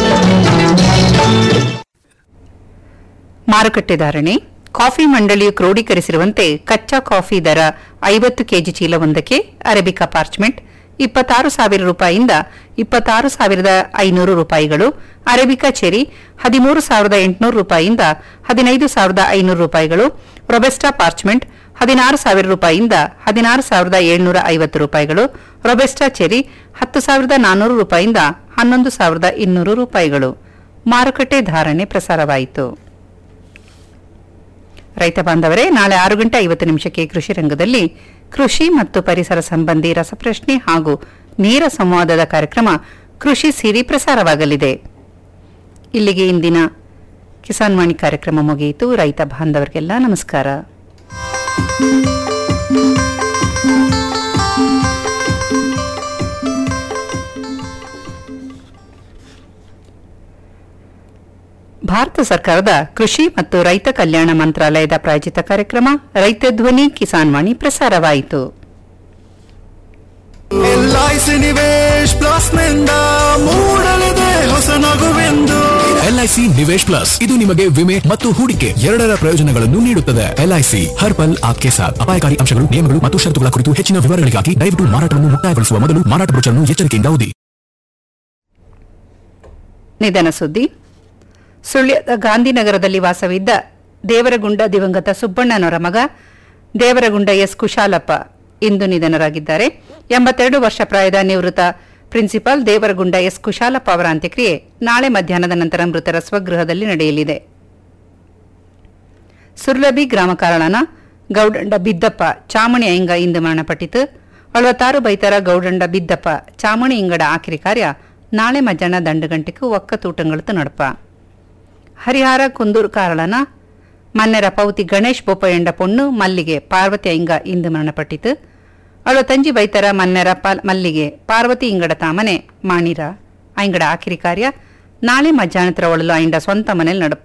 ಮಾರುಕಟ್ಟೆ ಧಾರಣೆ ಕಾಫಿ ಮಂಡಳಿಯು ಕ್ರೋಢೀಕರಿಸಿರುವಂತೆ ಕಚ್ಚಾ ಕಾಫಿ ದರ ಐವತ್ತು ಕೆಜಿ ಚೀಲವೊಂದಕ್ಕೆ ಅರೇಬಿಕಾ ಪಾರ್ಚ್ಮೆಂಟ್ ಇಪ್ಪತ್ತಾರು ಸಾವಿರ ರೂಪಾಯಿಯಿಂದ ಇಪ್ಪತ್ತಾರು ಸಾವಿರದ ಐನೂರು ರೂಪಾಯಿಗಳು ಅರೇಬಿಕಾ ಚೆರಿ ಹದಿಮೂರು ಸಾವಿರದ ಎಂಟುನೂರು ರೂಪಾಯಿಯಿಂದ ಹದಿನೈದು ಸಾವಿರದ ಐನೂರು ರೂಪಾಯಿಗಳು ರೊಬೆಸ್ಟಾ ಪಾರ್ಚ್ಮೆಂಟ್ ಹದಿನಾರು ಸಾವಿರ ರೂಪಾಯಿಯಿಂದ ಹದಿನಾರು ಸಾವಿರದ ಏಳ್ನೂರ ಐವತ್ತು ರೂಪಾಯಿಗಳು ರೊಬೆಸ್ಟಾ ಚೆರಿ ಹತ್ತು ಸಾವಿರದ ನಾನ್ನೂರು ರೂಪಾಯಿಯಿಂದ ಹನ್ನೊಂದು ಸಾವಿರದ ಇನ್ನೂರು ರೂಪಾಯಿಗಳು ಮಾರುಕಟ್ಟೆ ಧಾರಣೆ ಪ್ರಸಾರವಾಯಿತು ರೈತ ಬಾಂಧವರೇ ನಾಳೆ ಆರು ಗಂಟೆ ಐವತ್ತು ನಿಮಿಷಕ್ಕೆ ಕೃಷಿ ರಂಗದಲ್ಲಿ ಕೃಷಿ ಮತ್ತು ಪರಿಸರ ಸಂಬಂಧಿ ರಸಪ್ರಶ್ನೆ ಹಾಗೂ ನೇರ ಸಂವಾದದ ಕಾರ್ಯಕ್ರಮ ಕೃಷಿ ಸಿರಿ ಪ್ರಸಾರವಾಗಲಿದೆ ಇಲ್ಲಿಗೆ ಇಂದಿನ ಕಿಸಾನ್ ವಾಣಿ ಕಾರ್ಯಕ್ರಮ ಮುಗಿಯಿತು ರೈತ ಬಾಂಧವರಿಗೆಲ್ಲ ನಮಸ್ಕಾರ ಭಾರತ ಸರ್ಕಾರದ ಕೃಷಿ ಮತ್ತು ರೈತ ಕಲ್ಯಾಣ ಮಂತ್ರಾಲಯದ ಪ್ರಾಯೋಜಿತ ಕಾರ್ಯಕ್ರಮ ರೈತ ಧ್ವನಿ ಕಿಸಾನ್ ವಾಣಿ ಪ್ರಸಾರವಾಯಿತು ಎಲ್ಐಸಿ ನಿವೇಶ್ ಪ್ಲಸ್ ನಿಂದ ಮೂಡಲಿದೆ ಹೊಸ ನಗುವೆಂದು ಎಲ್ಐಸಿ ನಿವೇಶ್ ಪ್ಲಸ್ ಇದು ನಿಮಗೆ ವಿಮೆ ಮತ್ತು ಹೂಡಿಕೆ ಎರಡರ ಪ್ರಯೋಜನಗಳನ್ನು ನೀಡುತ್ತದೆ ಎಲ್ಐಸಿ ಹರ್ ಪಲ್ ಆಪ್ಕೆ ಸಾಥ್ ಅಪಾಯಕಾರಿ ಅಂಶಗಳು ನಿಯಮಗಳು ಮತ್ತು ಷರತ್ತುಗಳ ಕುರಿತು ಹೆಚ್ಚಿನ ವಿವರಗಳಿಗಾಗಿ ದಯವಿಟ್ಟು ಮಾರಾಟವನ್ನು ಮುಕ್ತಾಯಗೊಳಿಸುವ ಮೊದಲು ಮಾರಾಟ ಬ್ರೋಚರ್ನ್ನು ಎಚ್ಚರಿಕೆಯಿಂದ ಓದಿ ನಿಧನ ಸುದ್ದಿ ಸುಳ್ಯದ ಗಾಂಧಿನಗರದಲ್ಲಿ ವಾಸವಿದ್ದ ದೇವರಗುಂಡ ದಿವಂಗತ ಸುಬ್ಬಣ್ಣನವರ ಮಗ ದೇವರಗುಂಡ ಎಸ್ ಕುಶಾಲಪ್ಪ ಇಂದು ನಿಧನರಾಗಿದ್ದಾರೆ ಎಂಬತ್ತೆರಡು ವರ್ಷ ಪ್ರಾಯದ ನಿವೃತ್ತ ಪ್ರಿನ್ಸಿಪಾಲ್ ದೇವರಗುಂಡ ಎಸ್ ಕುಶಾಲಪ್ಪ ಅವರ ಅಂತ್ಯಕ್ರಿಯೆ ನಾಳೆ ಮಧ್ಯಾಹ್ನದ ನಂತರ ಮೃತರ ಸ್ವಗೃಹದಲ್ಲಿ ನಡೆಯಲಿದೆ ಸುರ್ಲಬಿ ಗ್ರಾಮ ಕಾರಣನ ಗೌಡಂಡ ಬಿದ್ದಪ್ಪ ಚಾಮಣಿ ಅಯ್ಯಂಗ ಇಂದು ಮರಣಪಟ್ಟಿತು ಅಳವತ್ತಾರು ಬೈತರ ಗೌಡಂಡ ಬಿದ್ದಪ್ಪ ಚಾಮಣಿ ಇಂಗಡ ಆಕಿರಿ ಕಾರ್ಯ ನಾಳೆ ಮಧ್ಯಾಹ್ನ ದಂಡುಗಂಟೆಗೂ ಒಕ್ಕ ತೂಟಂಗಳತು ನಡಪ ಹರಿಹಾರ ಕುಂದೂರು ಕಾರಳನ ಮನ್ನೆರ ಪೌತಿ ಗಣೇಶ್ ಬೋಪಯ್ಯಂಡ ಪೊಣ್ಣು ಮಲ್ಲಿಗೆ ಪಾರ್ವತಿ ಅಯ್ಯಂಗ ಇಂದು ಮರಣಪಟ್ಟಿತು ಅವಳು ತಂಜಿ ಬೈತರ ಮನ್ನೆರ ಪಲ್ ಮಲ್ಲಿಗೆ ಪಾರ್ವತಿ ಇಂಗಡ ತಾಮನೆ ಮಾಣಿರ ಅಯ್ಯಂಗಡ ಆಕಿರಿ ಕಾರ್ಯ ನಾಳೆ ಮಧ್ಯಾಹ್ನತರ ಒಳಲು ಅಯ್ಯಂಡ ಸ್ವಂತ ಮನೇಲಿ ನಡಪ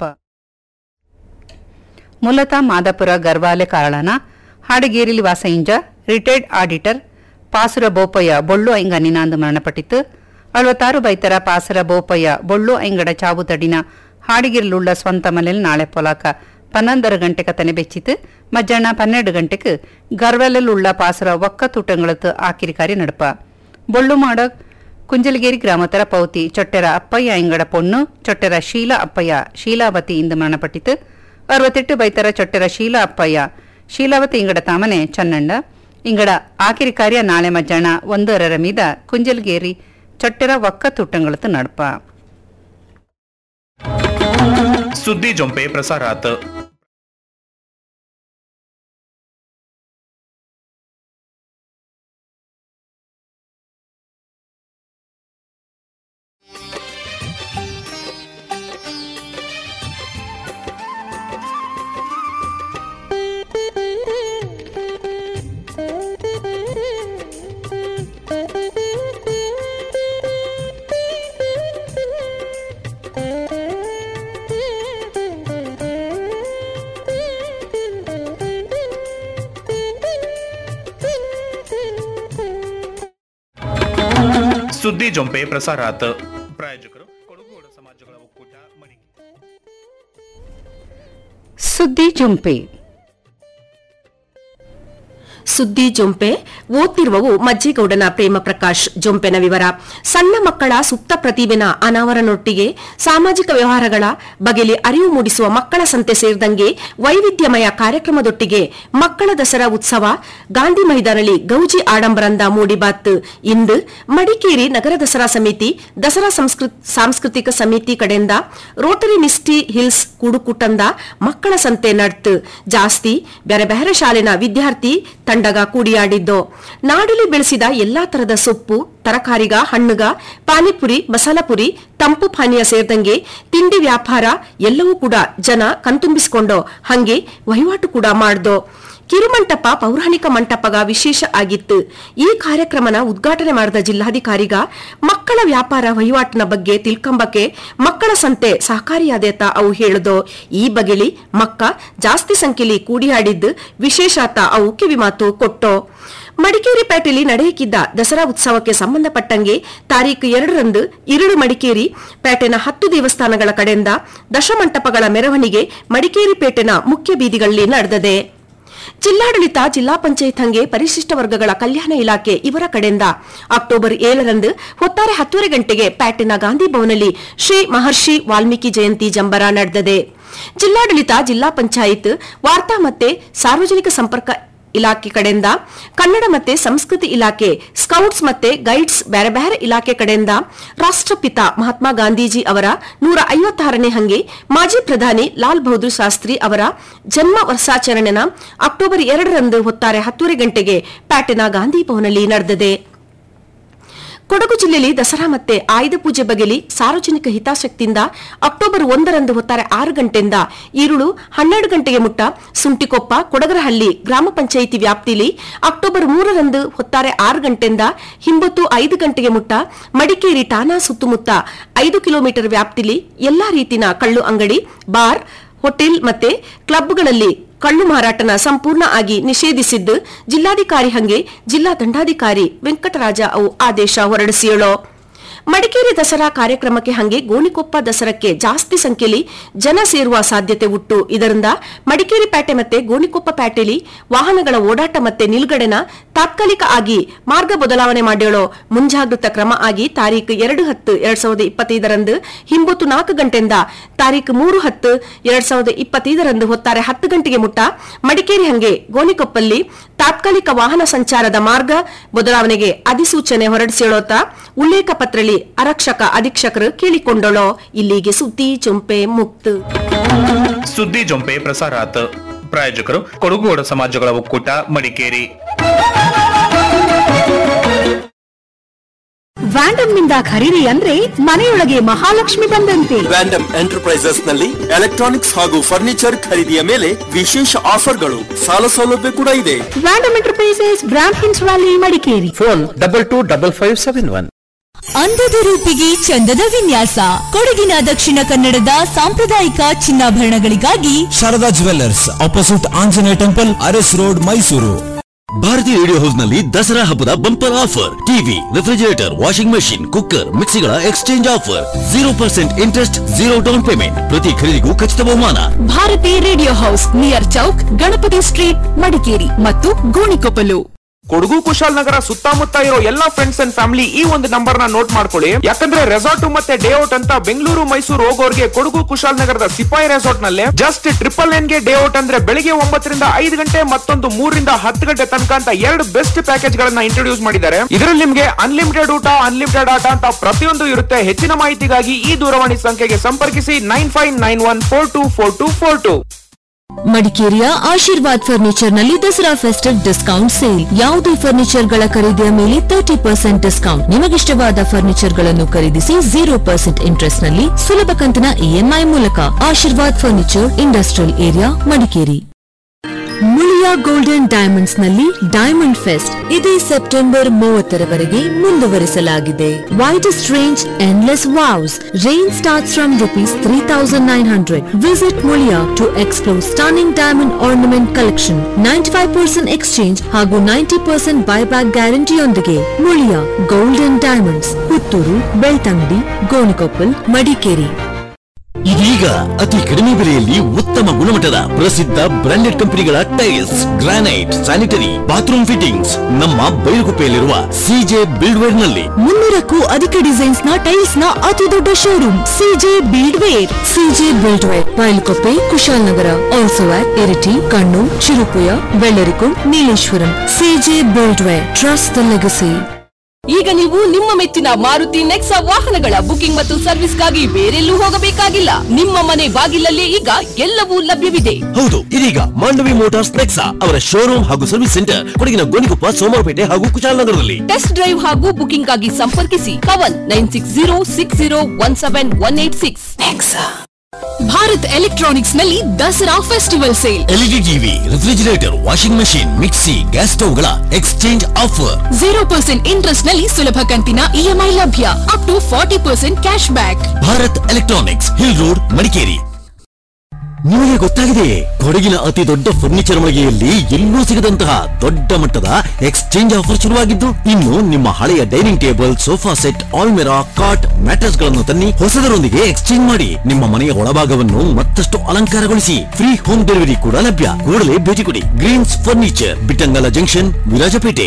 ಮೂಲತಃ ಮಾದಾಪುರ ಗರ್ವಾಲೆ ಕಾರಳನ ಹಾಡಗೇರಿಲಿ ವಾಸ ಇಂಜ ರಿಟೈರ್ಡ್ ಆಡಿಟರ್ ಪಾಸುರ ಬೋಪಯ್ಯ ಬೊಳ್ಳು ಅಯ್ಯಂಗ ನಿನಾಂದು ಮರಣಪಟ್ಟಿತು ಅಳವತ್ತಾರು ಬೈತರ ಪಾಸರ ಬೋಪಯ್ಯ ಬೊಳ್ಳು ಅಯ್ಯಂಗಡ ಚಾವು ತಡಿನ ಹಾಡಿಗಿರ್ಲುಳ್ಳ ಸ್ವಂತ ಮನೇಲಿ ನಾಳೆ ಪೊಲಾಕ ಪನ್ನೊಂದರ ಗಂಟೆಗೆ ತನೆ ಬೆಚ್ಚಿತು ಮಧ್ಯಾಹ್ನ ಪನ್ನೆರಡು ಗಂಟೆಗೆ ಗರ್ವೆಲುಳ್ಳ ಪಾಸರ ಒಕ್ಕ ತೂಟಂಗಳತ್ತು ಆಕಿರಿ ಕಾರ್ಯ ನಡಪ ಬೊಳ್ಳು ಮಾಡ ಕುಂಜಲಗೇರಿ ಗ್ರಾಮತರ ಪೌತಿ ಚೊಟ್ಟೆರ ಅಪ್ಪಯ್ಯ ಇಂಗಡ ಪೊಣ್ಣು ಚೊಟ್ಟೆರ ಶೀಲಾ ಅಪ್ಪಯ್ಯ ಶೀಲಾವತಿ ಇಂದು ಮರಣಪಟ್ಟಿತು ಅರವತ್ತೆಟ್ಟು ಬೈತರ ಚೊಟ್ಟೆರ ಶೀಲಾ ಅಪ್ಪಯ್ಯ ಶೀಲಾವತಿ ಇಂಗಡ ತಾಮನೆ ಚನ್ನಂಡ ಇಂಗಡ ಆಕಿರಿ ಕಾರ್ಯ ನಾಳೆ ಮಧ್ಯಾಹ್ನ ಒಂದರರ ಮೀದ ಕುಂಜಲಗೇರಿ ಚೊಟ್ಟೆರ ಒಕ್ಕ ತೂಟಂಗಳತ್ತು ನಡಪ ಸುದ್ದಿ ಜೊಂಪೆ ಪ್ರಸಾರಾತ್ ಸುದ್ದಿ ಜೊಂಪೆ ಪ್ರಸಾರಾತ್ ಪ್ರಾಯೋಜಕರು ಕೊಡಗು ಸಮಾಜಗಳ ಒಕ್ಕೂಟ ಮಡಿಕೆ ಸುದ್ದಿ ಜುಂಪೆ ಸುದ್ದಿ ಜೊಂಪೆ ಓದ್ತಿರುವವು ಮಜ್ಜೇಗೌಡನ ಪ್ರೇಮ ಪ್ರಕಾಶ್ ಜೊಂಪೆನ ವಿವರ ಸಣ್ಣ ಮಕ್ಕಳ ಸುಪ್ತ ಪ್ರತಿಭೆನ ಅನಾವರಣೊಟ್ಟಿಗೆ ಸಾಮಾಜಿಕ ವ್ಯವಹಾರಗಳ ಬಗೆಯಲ್ಲಿ ಅರಿವು ಮೂಡಿಸುವ ಮಕ್ಕಳ ಸಂತೆ ಸೇರಿದಂಗೆ ವೈವಿಧ್ಯಮಯ ಕಾರ್ಯಕ್ರಮದೊಟ್ಟಿಗೆ ಮಕ್ಕಳ ದಸರಾ ಉತ್ಸವ ಗಾಂಧಿ ಮೈದಾನದಲ್ಲಿ ಗೌಜಿ ಆಡಂಬರಂದ ಮೂಡಿಬಾತ್ ಇಂದು ಮಡಿಕೇರಿ ನಗರ ದಸರಾ ಸಮಿತಿ ದಸರಾ ಸಂಸ್ಕೃತ್- ಸಾಂಸ್ಕೃತಿಕ ಸಮಿತಿ ಕಡೆಯಿಂದ ರೋಟರಿ ಮಿಸ್ಟಿ ಹಿಲ್ಸ್ ಕುಡುಕುಟಂದ ಮಕ್ಕಳ ಸಂತೆ ನಡ್ತು ಜಾಸ್ತಿ ಬೇರೆ ಬೇರೆ ಶಾಲೆನ ವಿದ್ಯಾರ್ಥಿ ತಂಡಗ ಕೂಡಿಯಾಡಿದ್ದು ನಾಡಲಿ ಬೆಳೆಸಿದ ಎಲ್ಲಾ ತರದ ಸೊಪ್ಪು ತರಕಾರಿಗ ಹಣ್ಣುಗ ಪಾನಿಪುರಿ ಮಸಾಲಪುರಿ ತಂಪು ಪಾನೀಯ ಸೇರಿದಂಗೆ ತಿಂಡಿ ವ್ಯಾಪಾರ ಎಲ್ಲವೂ ಕೂಡ ಜನ ಕಣ್ತುಂಬಿಸಿಕೊಂಡು ಹಂಗೆ ವಹಿವಾಟು ಕೂಡ ಮಾಡ್ದೋ ಕಿರುಮಂಟಪ ಪೌರಾಣಿಕ ಮಂಟಪಗ ವಿಶೇಷ ಆಗಿತ್ತು ಈ ಕಾರ್ಯಕ್ರಮನ ಉದ್ಘಾಟನೆ ಮಾಡಿದ ಜಿಲ್ಲಾಧಿಕಾರಿಗ ಮಕ್ಕಳ ವ್ಯಾಪಾರ ವಹಿವಾಟಿನ ಬಗ್ಗೆ ತಿಳ್ಕೊಂಬಕ್ಕೆ ಮಕ್ಕಳ ಸಂತೆ ಸಹಕಾರಿಯಾದೇತ ಅವು ಹೇಳುದು ಈ ಬಗೆಲಿ ಮಕ್ಕ ಜಾಸ್ತಿ ಸಂಖ್ಯೆಯಲ್ಲಿ ಕೂಡಿಯಾಡಿದ್ದು ವಿಶೇಷಾತ ಅವು ಕಿವಿಮಾತು ಕೊಟ್ಟೋ ಮಡಿಕೇರಿ ಪೇಟೆಯಲ್ಲಿ ನಡೆಯಕ್ಕಿದ್ದ ದಸರಾ ಉತ್ಸವಕ್ಕೆ ಸಂಬಂಧಪಟ್ಟಂಗೆ ತಾರೀಕು ಎರಡರಂದು ಇರುಳು ಮಡಿಕೇರಿ ಪೇಟೆನ ಹತ್ತು ದೇವಸ್ಥಾನಗಳ ಕಡೆಯಿಂದ ದಶಮಂಟಪಗಳ ಮೆರವಣಿಗೆ ಮಡಿಕೇರಿ ಪೇಟೆನ ಮುಖ್ಯ ಬೀದಿಗಳಲ್ಲಿ ನಡೆದಿದೆ ಜಿಲ್ಲಾಡಳಿತ ಜಿಲ್ಲಾ ಪಂಚಾಯತ್ ಹಂಗೆ ಪರಿಶಿಷ್ಟ ವರ್ಗಗಳ ಕಲ್ಯಾಣ ಇಲಾಖೆ ಇವರ ಕಡೆಯಿಂದ ಅಕ್ಟೋಬರ್ ಏಳರಂದು ಹೊತ್ತಾರೆ ಹತ್ತೂವರೆ ಗಂಟೆಗೆ ಪ್ಯಾಟಿನ ಗಾಂಧಿ ಭವನಲ್ಲಿ ಶ್ರೀ ಮಹರ್ಷಿ ವಾಲ್ಮೀಕಿ ಜಯಂತಿ ಜಂಬರ ನಡೆದಿದೆ ಜಿಲ್ಲಾಡಳಿತ ಜಿಲ್ಲಾ ಪಂಚಾಯತ್ ವಾರ್ತಾ ಮತ್ತೆ ಸಾರ್ವಜನಿಕ ಸಂಪರ್ಕ ಇಲಾಖೆ ಕಡೆಯಿಂದ ಕನ್ನಡ ಮತ್ತೆ ಸಂಸ್ಕೃತಿ ಇಲಾಖೆ ಸ್ಕೌಟ್ಸ್ ಮತ್ತೆ ಗೈಡ್ಸ್ ಬೇರೆ ಬೇರೆ ಇಲಾಖೆ ಕಡೆಯಿಂದ ರಾಷ್ಟ್ರಪಿತ ಮಹಾತ್ಮ ಗಾಂಧೀಜಿ ಅವರ ನೂರ ಐವತ್ತಾರನೇ ಹಂಗೆ ಮಾಜಿ ಪ್ರಧಾನಿ ಲಾಲ್ ಬಹದ್ದೂರ್ ಶಾಸ್ತ್ರಿ ಅವರ ಜನ್ಮ ವರ್ಷಾಚರಣೆನ ಅಕ್ಟೋಬರ್ ಎರಡರಂದು ಹೊತ್ತಾರೆ ಹತ್ತೂವರೆ ಗಂಟೆಗೆ ಪ್ಯಾಟಿನ ಗಾಂಧಿ ಭವನಲ್ಲಿ ನಡೆದಿದೆ ಕೊಡಗು ಜಿಲ್ಲೆಯಲ್ಲಿ ದಸರಾ ಮತ್ತೆ ಆಯುಧ ಪೂಜೆ ಬಗೆಲಿ ಸಾರ್ವಜನಿಕ ಹಿತಾಸಕ್ತಿಯಿಂದ ಅಕ್ಟೋಬರ್ ಒಂದರಂದು ಹೊತ್ತಾರೆ ಆರು ಗಂಟೆಯಿಂದ ಈರುಳು ಹನ್ನೆರಡು ಗಂಟೆಗೆ ಮುಟ್ಟ ಸುಂಟಿಕೊಪ್ಪ ಕೊಡಗರಹಳ್ಳಿ ಗ್ರಾಮ ಪಂಚಾಯಿತಿ ವ್ಯಾಪ್ತಿಯಲ್ಲಿ ಅಕ್ಟೋಬರ್ ಮೂರರಂದು ಹೊತ್ತಾರೆ ಆರು ಗಂಟೆಯಿಂದ ಹಿಂಬತ್ತು ಐದು ಗಂಟೆಗೆ ಮುಟ್ಟ ಮಡಿಕೇರಿ ಠಾಣಾ ಸುತ್ತಮುತ್ತ ಐದು ಕಿಲೋಮೀಟರ್ ವ್ಯಾಪ್ತಿಲಿ ಎಲ್ಲಾ ರೀತಿನ ಕಳ್ಳು ಅಂಗಡಿ ಬಾರ್ ಹೋಟೆಲ್ ಮತ್ತೆ ಕ್ಲಬ್ಗಳಲ್ಲಿ ಕಳ್ಳು ಮಾರಾಟನ ಸಂಪೂರ್ಣ ಆಗಿ ನಿಷೇಧಿಸಿದ್ದು ಜಿಲ್ಲಾಧಿಕಾರಿ ಹಂಗೆ ಜಿಲ್ಲಾ ದಂಡಾಧಿಕಾರಿ ವೆಂಕಟರಾಜ ಅವು ಆದೇಶ ಹೊರಡಿಸಿಯಳು ಮಡಿಕೇರಿ ದಸರಾ ಕಾರ್ಯಕ್ರಮಕ್ಕೆ ಹಂಗೆ ಗೋಣಿಕೊಪ್ಪ ದಸರಕ್ಕೆ ಜಾಸ್ತಿ ಸಂಖ್ಯೆಯಲ್ಲಿ ಜನ ಸೇರುವ ಸಾಧ್ಯತೆ ಉಂಟು ಇದರಿಂದ ಮಡಿಕೇರಿ ಪೇಟೆ ಮತ್ತೆ ಗೋಣಿಕೊಪ್ಪ ಪೇಟೆಯಲ್ಲಿ ವಾಹನಗಳ ಓಡಾಟ ಮತ್ತೆ ನಿಲ್ಗಡೆನ ತಾತ್ಕಾಲಿಕ ಆಗಿ ಮಾರ್ಗ ಬದಲಾವಣೆ ಮಾಡ್ಯಳೋ ಮುಂಜಾಗೃತ ಕ್ರಮ ಆಗಿ ತಾರೀಕು ಎರಡು ಹತ್ತು ಎರಡ್ ಸಾವಿರದ ಇಪ್ಪತ್ತೈದರಂದು ಹಿಂಬತ್ತು ನಾಲ್ಕು ಗಂಟೆಯಿಂದ ತಾರೀಕು ಮೂರು ಹತ್ತು ಎರಡ್ ಸಾವಿರದ ಇಪ್ಪತ್ತೈದರಂದು ಹೊತ್ತಾರೆ ಹತ್ತು ಗಂಟೆಗೆ ಮುಟ್ಟ ಮಡಿಕೇರಿ ಹಂಗೆ ಗೋಣಿಕೊಪ್ಪಲ್ಲಿ ತಾತ್ಕಾಲಿಕ ವಾಹನ ಸಂಚಾರದ ಮಾರ್ಗ ಬದಲಾವಣೆಗೆ ಅಧಿಸೂಚನೆ ಹೊರಡಿಸಿಳೋತ ಉಲ್ಲೇಖ ಪತ್ರದಲ್ಲಿ ಆರಕ್ಷಕ ಅಧೀಕ್ಷಕರು ಕೇಳಿಕೊಂಡಳೋ ಇಲ್ಲಿಗೆ ಸುದ್ದಿ ಚುಂಪೆ ಮುಕ್ತ ಸುದ್ದಿ ಜೊಂಪೆ ಪ್ರಸಾರಾತ್ ಪ್ರಾಯೋಜಕರು ಕೊಡಗುಗೋಡ ಸಮಾಜಗಳ ಒಕ್ಕೂಟ ಮಡಿಕೇರಿ ವ್ಯಾಂಡಮ್ ನಿಂದ ಖರೀದಿ ಅಂದ್ರೆ ಮನೆಯೊಳಗೆ ಮಹಾಲಕ್ಷ್ಮಿ ಬಂದಂತೆ ವ್ಯಾಂಡಮ್ ಎಂಟರ್ಪ್ರೈಸಸ್ ನಲ್ಲಿ ಎಲೆಕ್ಟ್ರಾನಿಕ್ಸ್ ಹಾಗೂ ಫರ್ನಿಚರ್ ಖರೀದಿಯ ಮೇಲೆ ವಿಶೇಷ ಆಫರ್ಗಳು ಸಾಲ ಸೌಲಭ್ಯ ಕೂಡ ಇದೆ ವ್ಯಾಂಡಮ್ ಎಂಟರ್ಪ್ರೈಸಸ್ ಬ್ರಾಂಡ್ ಹಿನ್ಸ್ valley Madikeri phone double two double five seven one ಅಂದದ ರೂಪಿಗೆ ಚಂದದ ವಿನ್ಯಾಸ ಕೊಡಗಿನ ದಕ್ಷಿಣ ಕನ್ನಡದ ಸಾಂಪ್ರದಾಯಿಕ ಚಿನ್ನಾಭರಣಗಳಿಗಾಗಿ Sharada jewellers opposite Anjaneya temple Aras road Mysuru ಭಾರತೀಯ ರೇಡಿಯೋ ಹೌಸ್ ನಲ್ಲಿ ದಸರಾ ಹಬ್ಬದ bumper offer TV refrigerator washing machine cooker ಮಿಕ್ಸಿಗಳ exchange offer zero percent interest zero down payment ಪ್ರತಿ ಖರೀದಿಗೂ ಖಚಿತ ಬಹುಮಾನ Bharati radio house near chowk Ganapati street Madikeri ಮತ್ತು ಗೋಣಿಕೊಪ್ಪಲು ಕೊಡಗು ಕುಶಾಲನಗರ ಸುತ್ತಮುತ್ತ ಇರೋ ಎಲ್ಲಾ ಫ್ರೆಂಡ್ಸ್ ಅಂಡ್ ಫ್ಯಾಮಿಲಿ ಈ ಒಂದು ನಂಬರ್ ನ ನೋಟ್ ಮಾಡ್ಕೊಳ್ಳಿ ಯಾಕಂದ್ರೆ ರೆಸಾರ್ಟ್ ಮತ್ತೆ ಡೇ ಔಟ್ ಅಂತ ಬೆಂಗಳೂರು ಮೈಸೂರು ಹೋಗೋರ್ಗೆ ಕೊಡಗು ಕುಶಾಲನಗರದ ಸಿಪಾಯಿ ರೆಸಾರ್ಟ್ ನಲ್ಲಿ ಜಸ್ಟ್ ಟ್ರಿಪಲ್ ನೈನ್ ಗೆ ಡೇ ಔಟ್ ಅಂದ್ರೆ ಬೆಳಿಗ್ಗೆ ಒಂಬತ್ತರಿಂದ ಐದು ಗಂಟೆ ಮತ್ತೊಂದು ಮೂರರಿಂದ ಹತ್ತು ಗಂಟೆ ತನಕ ಅಂತ ಎರಡು ಬೆಸ್ಟ್ ಪ್ಯಾಕೇಜ್ ಗಳನ್ನ ಇಂಟ್ರೊಡ್ಯೂಸ್ ಮಾಡಿದ್ದಾರೆ ಇದರಲ್ಲಿ ನಿಮ್ಗೆ ಅನ್ಲಿಮಿಟೆಡ್ ಊಟ ಅನ್ಲಿಮಿಟೆಡ್ ಆಟ ಅಂತ ಪ್ರತಿಯೊಂದು ಇರುತ್ತೆ ಹೆಚ್ಚಿನ ಮಾಹಿತಿಗಾಗಿ ಈ ದೂರವಾಣಿ ಸಂಖ್ಯೆಗೆ ಸಂಪರ್ಕಿಸಿ nine five nine one four two four two four two ಮಡಿಕೇರಿಯ ಆಶೀರ್ವಾದ್ ಫರ್ನಿಚರ್ ನಲ್ಲಿ ದಸರಾ ಫೆಸ್ಟಿವ್ ಡಿಸ್ಕೌಂಟ್ ಸೇಲ್ ಯಾವುದೇ ಫರ್ನಿಚರ್ ಗಳ ಖರೀದಿಯ ಮೇಲೆ ತರ್ಟಿ ಪರ್ಸೆಂಟ್ ಡಿಸ್ಕೌಂಟ್ ನಿಮಗಿಷ್ಟವಾದ ಫರ್ನಿಚರ್ ಗಳನ್ನು ಖರೀದಿಸಿ ಜೀರೋ ಪರ್ಸೆಂಟ್ ಇಂಟ್ರೆಸ್ಟ್ ನಲ್ಲಿ ಸುಲಭ ಕಂತಿನ ಇಎಂಐ ಮೂಲಕ Ashirvad furniture industrial area Madikeri Muliya golden diamonds ನಲ್ಲಿ ಡೈಮಂಡ್ ಫೆಸ್ಟ್ ಇದೇ ಸೆಪ್ಟೆಂಬರ್ ಮೂವತ್ತರವರೆಗೆ ಮುಂದುವರಿಸಲಾಗಿದೆ widest range endless wows range starts from rupees three thousand nine hundred visit Muliya to explore stunning diamond ornament collection ninety five percent exchange ಹಾಗೂ ninety percent buyback ಗ್ಯಾರಂಟಿಯೊಂದಿಗೆ Muliya golden diamonds Puttur Belthangady Gonikoppal Madikeri ಇದೀಗ ಅತಿ ಕಡಿಮೆ ಬೆಲೆಯಲ್ಲಿ ಉತ್ತಮ ಗುಣಮಟ್ಟದ ಪ್ರಸಿದ್ಧ ಬ್ರಾಂಡೆಡ್ ಕಂಪನಿಗಳ tiles granite sanitary bathroom fittings ನಮ್ಮ ಬೈಲುಗುಪ್ಪೆಯಲ್ಲಿರುವ ಸಿಜೆ ಬಿಲ್ಡ್ವೇರ್ ನಲ್ಲಿ ಮುನ್ನೂರಕ್ಕೂ ಅಧಿಕ ಡಿಸೈನ್ಸ್ ನ ಟೈಲ್ಸ್ ನ ಅತಿ ದೊಡ್ಡ showroom CJ buildware CJ buildware Bylakuppe Kushalnagar also at Iritty Kannur Cherupuzha Bellarikund Nileshwaram CJ buildware trust the legacy ಈಗ ನೀವು ನಿಮ್ಮ ಮೆಚ್ಚಿನ ಮಾರುತಿ ನೆಕ್ಸಾ ವಾಹನಗಳ ಬುಕಿಂಗ್ ಮತ್ತು ಸರ್ವಿಸ್ಗಾಗಿ ಬೇರೆಲ್ಲೂ ಹೋಗಬೇಕಾಗಿಲ್ಲ ನಿಮ್ಮ ಮನೆ ಬಾಗಿಲಲ್ಲೇ ಈಗ ಎಲ್ಲವೂ ಲಭ್ಯವಿದೆ ಹೌದು ಇದೀಗ ಮಾಂಡವಿ ಮೋಟಾರ್ಸ್ ನೆಕ್ಸಾ ಅವರ ಶೋರೂಮ್ ಹಾಗೂ ಸರ್ವಿಸ್ ಸೆಂಟರ್ ಕೊಡಗಿನ ಗೋಣಿಕೊಪ್ಪ ಸೋಮವಾರಪೇಟೆ ಹಾಗೂ ಕುಶಾಲನಗರದಲ್ಲಿ ಟೆಸ್ಟ್ ಡ್ರೈವ್ ಹಾಗೂ ಬುಕಿಂಗ್ ಆಗಿ ಸಂಪರ್ಕಿಸಿ ಕವನ್ nine six zero six zero one seven one eight six Bharat electronics ನಲ್ಲಿ Dasara festival sale LED TV refrigerator washing machine mixie gas ಸ್ಟವ್ಗಳ exchange offer zero percent interest ನಲ್ಲಿ ಸುಲಭ ಕಂತಿನ ಇಎಂಐ ಲಭ್ಯ up to forty percent cash back Bharat electronics hill road Madikeri ನಿಮಗೆ ಗೊತ್ತಾಗಿದೆಯೇ ಕೊಡಗಿನ ಅತಿ ದೊಡ್ಡ ಫರ್ನಿಚರ್ ಮಳಿಗೆಯಲ್ಲಿ ಎಲ್ಲೂ ಸಿಗದಂತಹ ದೊಡ್ಡ ಮಟ್ಟದ ಎಕ್ಸ್ಚೇಂಜ್ ಆಫರ್ ಶುರುವಾಗಿದ್ದು ಇನ್ನು ನಿಮ್ಮ ಹಳೆಯ ಡೈನಿಂಗ್ ಟೇಬಲ್ ಸೋಫಾ ಸೆಟ್ ಆಲ್ಮೆರಾ ಕಾಟ್ ಮ್ಯಾಟ್ರೆಸ್ ಗಳನ್ನು ತನ್ನಿ ಹೊಸದರೊಂದಿಗೆ ಎಕ್ಸ್ಚೇಂಜ್ ಮಾಡಿ ನಿಮ್ಮ ಮನೆಯ ಒಳಭಾಗವನ್ನು ಮತ್ತಷ್ಟು ಅಲಂಕಾರಗೊಳಿಸಿ ಫ್ರೀ ಹೋಮ್ ಡೆಲಿವರಿ ಕೂಡ ಲಭ್ಯ ಕೂಡಲೇ ಭೇಟಿ ಕೊಡಿ Greens furniture Bittangala junction Virajpet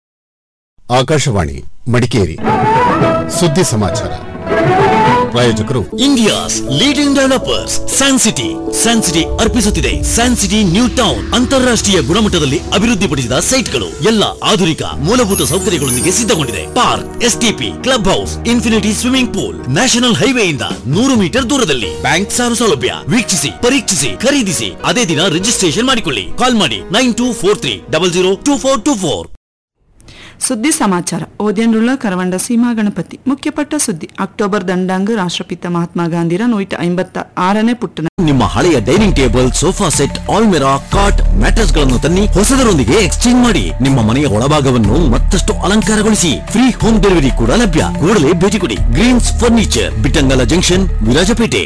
Akashvani Madikeri ಸುದ್ದಿ ಸಮಾಚಾರ ಪ್ರಾಯೋಜಕರು India's leading developers San City San City ಅರ್ಪಿಸುತ್ತಿದೆ ಸ್ಯಾನ್ ಸಿಟಿ ನ್ಯೂ ಟೌನ್ ಅಂತಾರಾಷ್ಟ್ರೀಯ ಗುಣಮಟ್ಟದಲ್ಲಿ ಅಭಿವೃದ್ಧಿಪಡಿಸಿದ ಸೈಟ್ಗಳು ಎಲ್ಲ ಆಧುನಿಕ ಮೂಲಭೂತ ಸೌಕರ್ಯಗಳೊಂದಿಗೆ ಸಿದ್ಧಗೊಂಡಿದೆ park STP club house infinity swimming pool national ಹೈವೇಯಿಂದ ನೂರು ಮೀಟರ್ ದೂರದಲ್ಲಿ ಬ್ಯಾಂಕ್ ಸಾಲ ಸೌಲಭ್ಯ ವೀಕ್ಷಿಸಿ ಪರೀಕ್ಷಿಸಿ ಖರೀದಿಸಿ ಅದೇ ದಿನ ರಿಜಿಸ್ಟ್ರೇಷನ್ ಮಾಡಿಕೊಳ್ಳಿ ಕಾಲ್ ಮಾಡಿ nine two four three double zero two four two four ಸುದ್ದಿ ಸಮಾಚಾರ ಓದ್ಯನ್ರುಳ ಕರವಂಡ ಸೀಮಾ ಗಣಪತಿ ಮುಖ್ಯಪಟ್ಟ ಸುದ್ದಿ ಅಕ್ಟೋಬರ್ ದಂಡಾಂಗ ರಾಷ್ಟ್ರಪಿತ ಮಹಾತ್ಮ ಗಾಂಧಿರ ನೂಟ ಐಂಬತ್ತ ಆರನೇ ಪುಟ್ಟನ ನಿಮ್ಮ ಹಳೆಯ ಡೈನಿಂಗ್ ಟೇಬಲ್ ಸೋಫಾ ಸೆಟ್ ಆಲ್ಮೆರಾ ಕಾಟ್ ಮ್ಯಾಟ್ರೆಸ್ ಗಳನ್ನು ತನ್ನಿ ಹೊಸದರೊಂದಿಗೆ ಎಕ್ಸ್ಚೇಂಜ್ ಮಾಡಿ ನಿಮ್ಮ ಮನೆಯ ಒಳಭಾಗವನ್ನು ಮತ್ತಷ್ಟು ಅಲಂಕಾರಗೊಳಿಸಿ ಫ್ರೀ ಹೋಮ್ ಡೆಲಿವರಿ ಕೂಡ ಲಭ್ಯ ಕೂಡಲೇ ಭೇಟಿ ಕೊಡಿ Greens furniture Bittangala junction Virajpet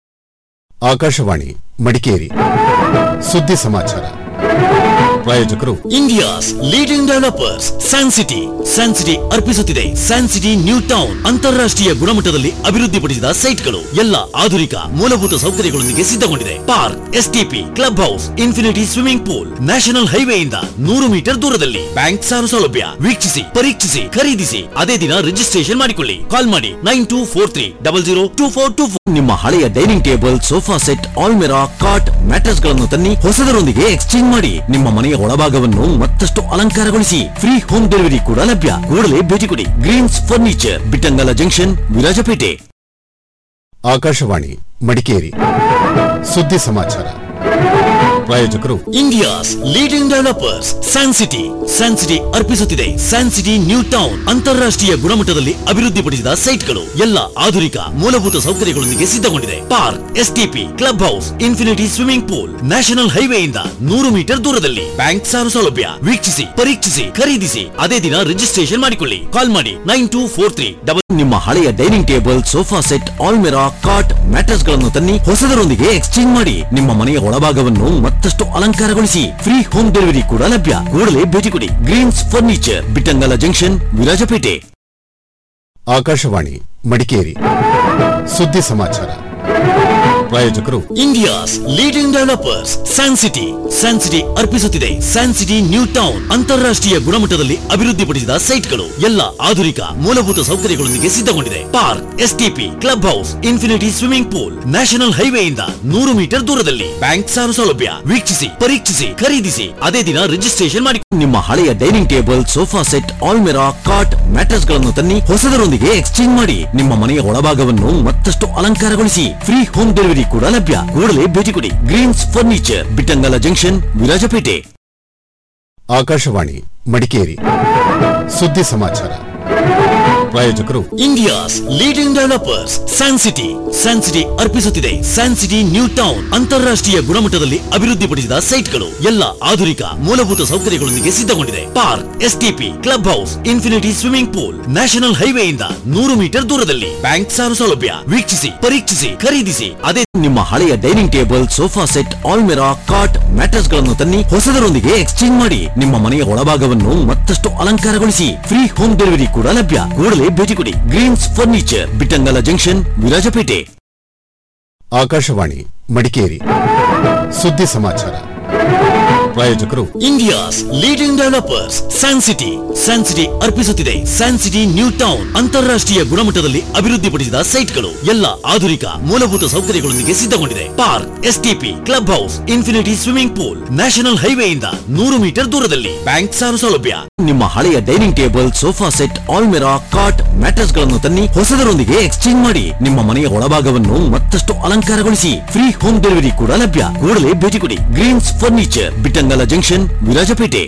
Akashvani Madikeri ಸುದ್ದಿ ಸಮಾಚಾರ ಪ್ರಾಯೋಜಕರು India's leading developers San City San City ಅರ್ಪಿಸುತ್ತಿದೆ ಸ್ಯಾನ್ ಸಿಟಿ ನ್ಯೂ ಟೌನ್ ಅಂತಾರಾಷ್ಟ್ರೀಯ ಗುಣಮಟ್ಟದಲ್ಲಿ ಅಭಿವೃದ್ಧಿಪಡಿಸಿದ ಸೈಟ್ಗಳು ಎಲ್ಲ ಆಧುನಿಕ ಮೂಲಭೂತ ಸೌಕರ್ಯಗಳೊಂದಿಗೆ ಸಿದ್ಧಗೊಂಡಿದೆ park STP club house infinity swimming pool national ಹೈವೇಯಿಂದ ನೂರು ಮೀಟರ್ ದೂರದಲ್ಲಿ ಬ್ಯಾಂಕ್ ಸಾಲ ಸೌಲಭ್ಯ ವೀಕ್ಷಿಸಿ ಪರೀಕ್ಷಿಸಿ ಖರೀದಿಸಿ ಅದೇ ದಿನ ರಿಜಿಸ್ಟ್ರೇಷನ್ ಮಾಡಿಕೊಳ್ಳಿ ಕಾಲ್ ಮಾಡಿ nine two four three double zero two four two four ನಿಮ್ಮ ಹಳೆಯ ಡೈನಿಂಗ್ ಟೇಬಲ್ ಸೋಫಾ ಸೆಟ್ ಆಲ್ಮೆರಾ ಕಾಟ್ ಮ್ಯಾಟ್ರೆಸ್ ಗಳನ್ನು ತನ್ನಿ ಹೊಸದರೊಂದಿಗೆ ಎಕ್ಸ್ಚೇಂಜ್ ಮಾಡಿ ನಿಮ್ಮ ಮನೆಯ ಒಳಭಾಗವನ್ನು ಮತ್ತಷ್ಟು ಅಲಂಕಾರಗೊಳಿಸಿ ಫ್ರೀ ಹೋಮ್ ಡೆಲಿವರಿ ಕೂಡ ಲಭ್ಯ ಕೂಡಲೇ ಭೇಟಿ ಕೊಡಿ Greens furniture Bittangala junction Virajpet Akashvani Madikeri ಸುದ್ದಿ ಸಮಾಚಾರ ಪ್ರಾಯೋಜಕರು India's leading developers San City San City ಅರ್ಪಿಸುತ್ತಿದೆ ಸ್ಯಾನ್ ಸಿಟಿ ನ್ಯೂ ಟೌನ್ ಅಂತಾರಾಷ್ಟ್ರೀಯ ಗುಣಮಟ್ಟದಲ್ಲಿ ಅಭಿವೃದ್ಧಿಪಡಿಸಿದ ಸೈಟ್ಗಳು ಎಲ್ಲ ಆಧುನಿಕ ಮೂಲಭೂತ ಸೌಕರ್ಯಗಳೊಂದಿಗೆ ಸಿದ್ಧಗೊಂಡಿದೆ park STP club house infinity swimming pool national ಹೈವೇಯಿಂದ ನೂರು ಮೀಟರ್ ದೂರದಲ್ಲಿ ಬ್ಯಾಂಕ್ ಸಾಲ ಸೌಲಭ್ಯ ವೀಕ್ಷಿಸಿ ಪರೀಕ್ಷಿಸಿ ಖರೀದಿಸಿ ಅದೇ ದಿನ ರಿಜಿಸ್ಟ್ರೇಷನ್ ಮಾಡಿಕೊಳ್ಳಿ ಕಾಲ್ ಮಾಡಿ nine two four three double ನಿಮ್ಮ ಹಳೆಯ ಡೈನಿಂಗ್ ಟೇಬಲ್ ಸೋಫಾ ಸೆಟ್ ಆಲ್ಮೆರಾ ಕಾಟ್ ಮ್ಯಾಟ್ರೆಸ್ ಗಳನ್ನು ತನ್ನಿ ಹೊಸದರೊಂದಿಗೆ ಎಕ್ಸ್ಚೇಂಜ್ ಮಾಡಿ ನಿಮ್ಮ ಮನೆಯ ಒಳಭಾಗವನ್ನು ಮತ್ತಷ್ಟು ಅಲಂಕಾರಗೊಳಿಸಿ ಫ್ರೀ ಹೋಮ್ ಡೆಲಿವರಿ ಕೂಡ ಲಭ್ಯ ಕೂಡಲೇ ಭೇಟಿ ಕೊಡಿ Greens furniture Bittangala junction Virajpet Akashvani Madikeri ಸುದ್ದಿ ಸಮಾಚಾರ ಪ್ರಾಯೋಜಕರು India's leading developers San City San City ಅರ್ಪಿಸುತ್ತಿದೆ ಸ್ಯಾನ್ ಸಿಟಿ ನ್ಯೂ ಟೌನ್ ಅಂತಾರಾಷ್ಟ್ರೀಯ ಗುಣಮಟ್ಟದಲ್ಲಿ ಅಭಿವೃದ್ಧಿಪಡಿಸಿದ ಸೈಟ್ಗಳು ಎಲ್ಲ ಆಧುನಿಕ ಮೂಲಭೂತ ಸೌಕರ್ಯಗಳೊಂದಿಗೆ ಸಿದ್ಧಗೊಂಡಿದೆ park STP club house infinity swimming pool national ಹೈವೇಯಿಂದ ನೂರು ಮೀಟರ್ ದೂರದಲ್ಲಿ ಬ್ಯಾಂಕ್ ಸಾಲ ಸೌಲಭ್ಯ ವೀಕ್ಷಿಸಿ ಪರೀಕ್ಷಿಸಿ ಖರೀದಿಸಿ ಅದೇ ದಿನ ರಿಜಿಸ್ಟ್ರೇಷನ್ ಮಾಡಿ ನಿಮ್ಮ ಹಳೆಯ ಡೈನಿಂಗ್ ಟೇಬಲ್ ಸೋಫಾ ಸೆಟ್ ಆಲ್ಮೆರಾ ಕಾಟ್ ಮ್ಯಾಟ್ರೆಸ್ ಗಳನ್ನು ತನ್ನಿ ಹೊಸದರೊಂದಿಗೆ ಎಕ್ಸ್ಚೇಂಜ್ ಮಾಡಿ ನಿಮ್ಮ ಮನೆಯ ಒಳಭಾಗವನ್ನು ಮತ್ತಷ್ಟು ಅಲಂಕಾರಗೊಳಿಸಿ ಫ್ರೀ ಹೋಮ್ ಡೆಲಿವರಿ ಕೂಡ ಲಭ್ಯ ಕೂಡಲೇ ಭೇಟಿ ಕೊಡಿ Greens furniture Bittangala junction Virajpet Akashvani Madikeri ಸುದ್ದಿ ಸಮಾಚಾರ ಪ್ರಾಯೋಜಕರು India's leading developers San City San City ಅರ್ಪಿಸುತ್ತಿದೆ ಸ್ಯಾನ್ ಸಿಟಿ ನ್ಯೂ ಟೌನ್ ಅಂತಾರಾಷ್ಟ್ರೀಯ ಗುಣಮಟ್ಟದಲ್ಲಿ ಅಭಿವೃದ್ಧಿಪಡಿಸಿದ ಸೈಟ್ಗಳು ಎಲ್ಲ ಆಧುನಿಕ ಮೂಲಭೂತ ಸೌಕರ್ಯಗಳೊಂದಿಗೆ ಸಿದ್ಧಗೊಂಡಿದೆ park STP club house infinity swimming pool national ಹೈವೇಯಿಂದ ನೂರು ಮೀಟರ್ ದೂರದಲ್ಲಿ ಬ್ಯಾಂಕ್ ಸಾಲ ಸೌಲಭ್ಯ ವೀಕ್ಷಿಸಿ ಪರೀಕ್ಷಿಸಿ ಖರೀದಿಸಿ ಅದೇ ನಿಮ್ಮ ಹಳೆಯ ಡೈನಿಂಗ್ ಟೇಬಲ್ ಸೋಫಾ ಸೆಟ್ ಆಲ್ಮೆರಾ ಕಾಟ್ ಮ್ಯಾಟ್ರೆಸ್ ಗಳನ್ನು ತನ್ನಿ ಹೊಸದರೊಂದಿಗೆ ಎಕ್ಸ್ಚೇಂಜ್ ಮಾಡಿ ನಿಮ್ಮ ಮನೆಯ ಒಳಭಾಗವನ್ನು ಮತ್ತಷ್ಟು ಅಲಂಕಾರಗೊಳಿಸಿ ಫ್ರೀ ಹೋಮ್ ಡೆಲಿವರಿ ಕೂಡ ಲಭ್ಯ ಕೂಡಲೇ ಭೇಟಿ ಕೊಡಿ Greens furniture Bittangala junction Virajpet Akashvani Madikeri ಸುದ್ದಿ ಸಮಾಚಾರ ಪ್ರಾಯೋಜಕರು India's leading developers San City San City ಅರ್ಪಿಸುತ್ತಿದೆ ಸ್ಯಾನ್ ಸಿಟಿ ನ್ಯೂ ಟೌನ್ ಅಂತಾರಾಷ್ಟ್ರೀಯ ಗುಣಮಟ್ಟದಲ್ಲಿ ಅಭಿವೃದ್ಧಿಪಡಿಸಿದ ಸೈಟ್ಗಳು ಎಲ್ಲ ಆಧುನಿಕ ಮೂಲಭೂತ ಸೌಕರ್ಯಗಳೊಂದಿಗೆ ಸಿದ್ಧಗೊಂಡಿದೆ park STP club house infinity swimming pool national ಹೈವೇಯಿಂದ ನೂರು ಮೀಟರ್ ದೂರದಲ್ಲಿ ಬ್ಯಾಂಕ್ ಸಾಲ ಸೌಲಭ್ಯ ನಿಮ್ಮ ಹಳೆಯ ಡೈನಿಂಗ್ ಟೇಬಲ್ ಸೋಫಾ ಸೆಟ್ ಆಲ್ಮೆರಾ ಕಾಟ್ ಮ್ಯಾಟ್ರೆಸ್ ಗಳನ್ನು ತನ್ನಿ ಹೊಸದರೊಂದಿಗೆ ಎಕ್ಸ್ಚೇಂಜ್ ಮಾಡಿ ನಿಮ್ಮ ಮನೆಯ ಒಳಭಾಗವನ್ನು ಮತ್ತಷ್ಟು ಅಲಂಕಾರಗೊಳಿಸಿ ಫ್ರೀ ಹೋಮ್ ಡೆಲಿವರಿ ಕೂಡ ಲಭ್ಯ ಕೂಡಲೇ ಭೇಟಿ ಕೊಡಿ Greens furniture Bittangala junction Virajpet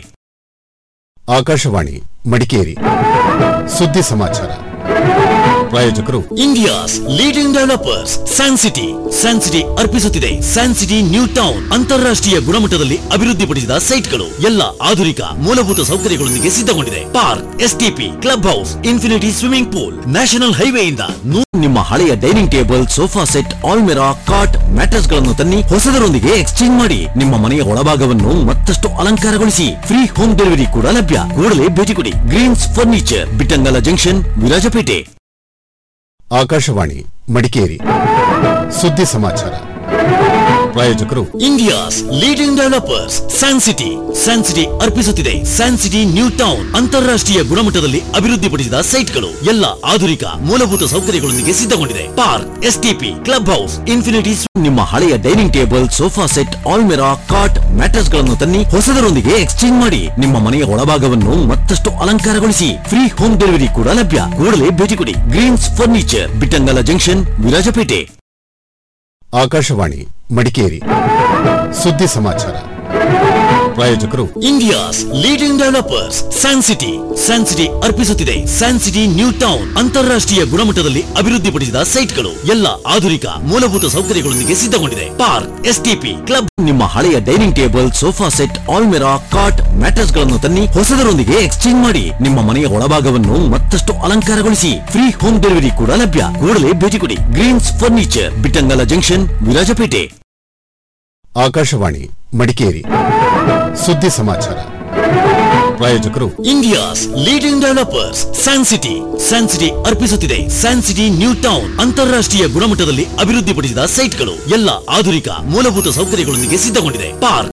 Akashvani Madikeri ಸುದ್ದಿ ಸಮಾಚಾರ ಪ್ರಾಯೋಜಕರು India's leading developers San City San City ಅರ್ಪಿಸುತ್ತಿದೆ ಸ್ಯಾನ್ ಸಿಟಿ ನ್ಯೂ ಟೌನ್ ಅಂತಾರಾಷ್ಟ್ರೀಯ ಗುಣಮಟ್ಟದಲ್ಲಿ ಅಭಿವೃದ್ಧಿಪಡಿಸಿದ ಸೈಟ್ಗಳು ಎಲ್ಲ ಆಧುನಿಕ ಮೂಲಭೂತ ಸೌಕರ್ಯಗಳೊಂದಿಗೆ ಸಿದ್ಧಗೊಂಡಿದೆ park STP club house infinity swimming pool national ಹೈವೇಯಿಂದ ನೂ- ನಿಮ್ಮ ಹಳೆಯ ಡೈನಿಂಗ್ ಟೇಬಲ್ ಸೋಫಾ ಸೆಟ್ ಆಲ್ಮೆರಾ ಕಾಟ್ ಮ್ಯಾಟ್ರೆಸ್ ಗಳನ್ನು ತನ್ನಿ ಹೊಸದರೊಂದಿಗೆ ಎಕ್ಸ್ಚೇಂಜ್ ಮಾಡಿ ನಿಮ್ಮ ಮನೆಯ ಒಳಭಾಗವನ್ನು ಮತ್ತಷ್ಟು ಅಲಂಕಾರಗೊಳಿಸಿ ಫ್ರೀ ಹೋಮ್ ಡೆಲಿವರಿ ಕೂಡ ಲಭ್ಯ ಕೂಡಲೇ ಭೇಟಿ ಕೊಡಿ Greens furniture Bittangala junction Virajpet Akashvani Madikeri ಸುದ್ದಿ ಸಮಾಚಾರ ಪ್ರಾಯೋಜಕರು India's leading developers San City San City ಅರ್ಪಿಸುತ್ತಿದೆ ಸ್ಯಾನ್ ಸಿಟಿ ನ್ಯೂ ಟೌನ್ ಅಂತಾರಾಷ್ಟ್ರೀಯ ಗುಣಮಟ್ಟದಲ್ಲಿ ಅಭಿವೃದ್ಧಿಪಡಿಸಿದ ಸೈಟ್ಗಳು ಎಲ್ಲ ಆಧುನಿಕ ಮೂಲಭೂತ ಸೌಕರ್ಯಗಳೊಂದಿಗೆ ಸಿದ್ಧಗೊಂಡಿದೆ park STP club house infinity ನಿಮ್ಮ ಹಳೆಯ ಡೈನಿಂಗ್ ಟೇಬಲ್ ಸೋಫಾ ಸೆಟ್ ಆಲ್ಮೆರಾ ಕಾಟ್ ಮ್ಯಾಟ್ರೆಸ್ ಗಳನ್ನು ತನ್ನಿ ಹೊಸದರೊಂದಿಗೆ ಎಕ್ಸ್ಚೇಂಜ್ ಮಾಡಿ ನಿಮ್ಮ ಮನೆಯ ಒಳಭಾಗವನ್ನು ಮತ್ತಷ್ಟು ಅಲಂಕಾರಗೊಳಿಸಿ ಫ್ರೀ ಹೋಮ್ ಡೆಲಿವರಿ ಕೂಡ ಲಭ್ಯ ಕೂಡಲೇ ಭೇಟಿ ಕೊಡಿ Greens furniture Bittangala junction Virajpet Akashvani Madikeri ಸುದ್ದಿ ಸಮಾಚಾರ ಪ್ರಾಯೋಜಕರು India's leading developers San City San City ಅರ್ಪಿಸುತ್ತಿದೆ ಸ್ಯಾನ್ ಸಿಟಿ ನ್ಯೂ ಟೌನ್ ಅಂತಾರಾಷ್ಟ್ರೀಯ ಗುಣಮಟ್ಟದಲ್ಲಿ ಅಭಿವೃದ್ಧಿಪಡಿಸಿದ ಸೈಟ್ಗಳು ಎಲ್ಲ ಆಧುನಿಕ ಮೂಲಭೂತ ಸೌಕರ್ಯಗಳೊಂದಿಗೆ ಸಿದ್ಧಗೊಂಡಿದೆ ಪಾರ್ಕ್ ಎಸ್ಟಿಪಿ ಕ್ಲಬ್ ನಿಮ್ಮ ಹಳೆಯ ಡೈನಿಂಗ್ ಟೇಬಲ್ ಸೋಫಾ ಸೆಟ್ ಆಲ್ಮೆರಾ ಕಾಟ್ ಮ್ಯಾಟ್ರೆಸ್ ಗಳನ್ನು ತನ್ನಿ ಹೊಸದರೊಂದಿಗೆ ಎಕ್ಸ್ಚೇಂಜ್ ಮಾಡಿ ನಿಮ್ಮ ಮನೆಯ ಒಳಭಾಗವನ್ನು ಮತ್ತಷ್ಟು ಅಲಂಕಾರಗೊಳಿಸಿ ಫ್ರೀ ಹೋಮ್ ಡೆಲಿವರಿ ಕೂಡ ಲಭ್ಯ ಕೂಡಲೇ ಭೇಟಿ ಕೊಡಿ Greens furniture Bittangala junction Virajpet Akashvani Madikeri ಸುದ್ದಿ ಸಮಾಚಾರ ಪ್ರಾಯೋಜಕರು India's leading developers San City San City ಅರ್ಪಿಸುತ್ತಿದೆ ಸ್ಯಾನ್ ಸಿಟಿ ನ್ಯೂ ಟೌನ್ ಅಂತಾರಾಷ್ಟ್ರೀಯ ಗುಣಮಟ್ಟದಲ್ಲಿ ಅಭಿವೃದ್ಧಿಪಡಿಸಿದ ಸೈಟ್ಗಳು ಎಲ್ಲ ಆಧುನಿಕ ಮೂಲಭೂತ ಸೌಕರ್ಯಗಳೊಂದಿಗೆ ಸಿದ್ಧಗೊಂಡಿದೆ ಪಾರ್ಕ್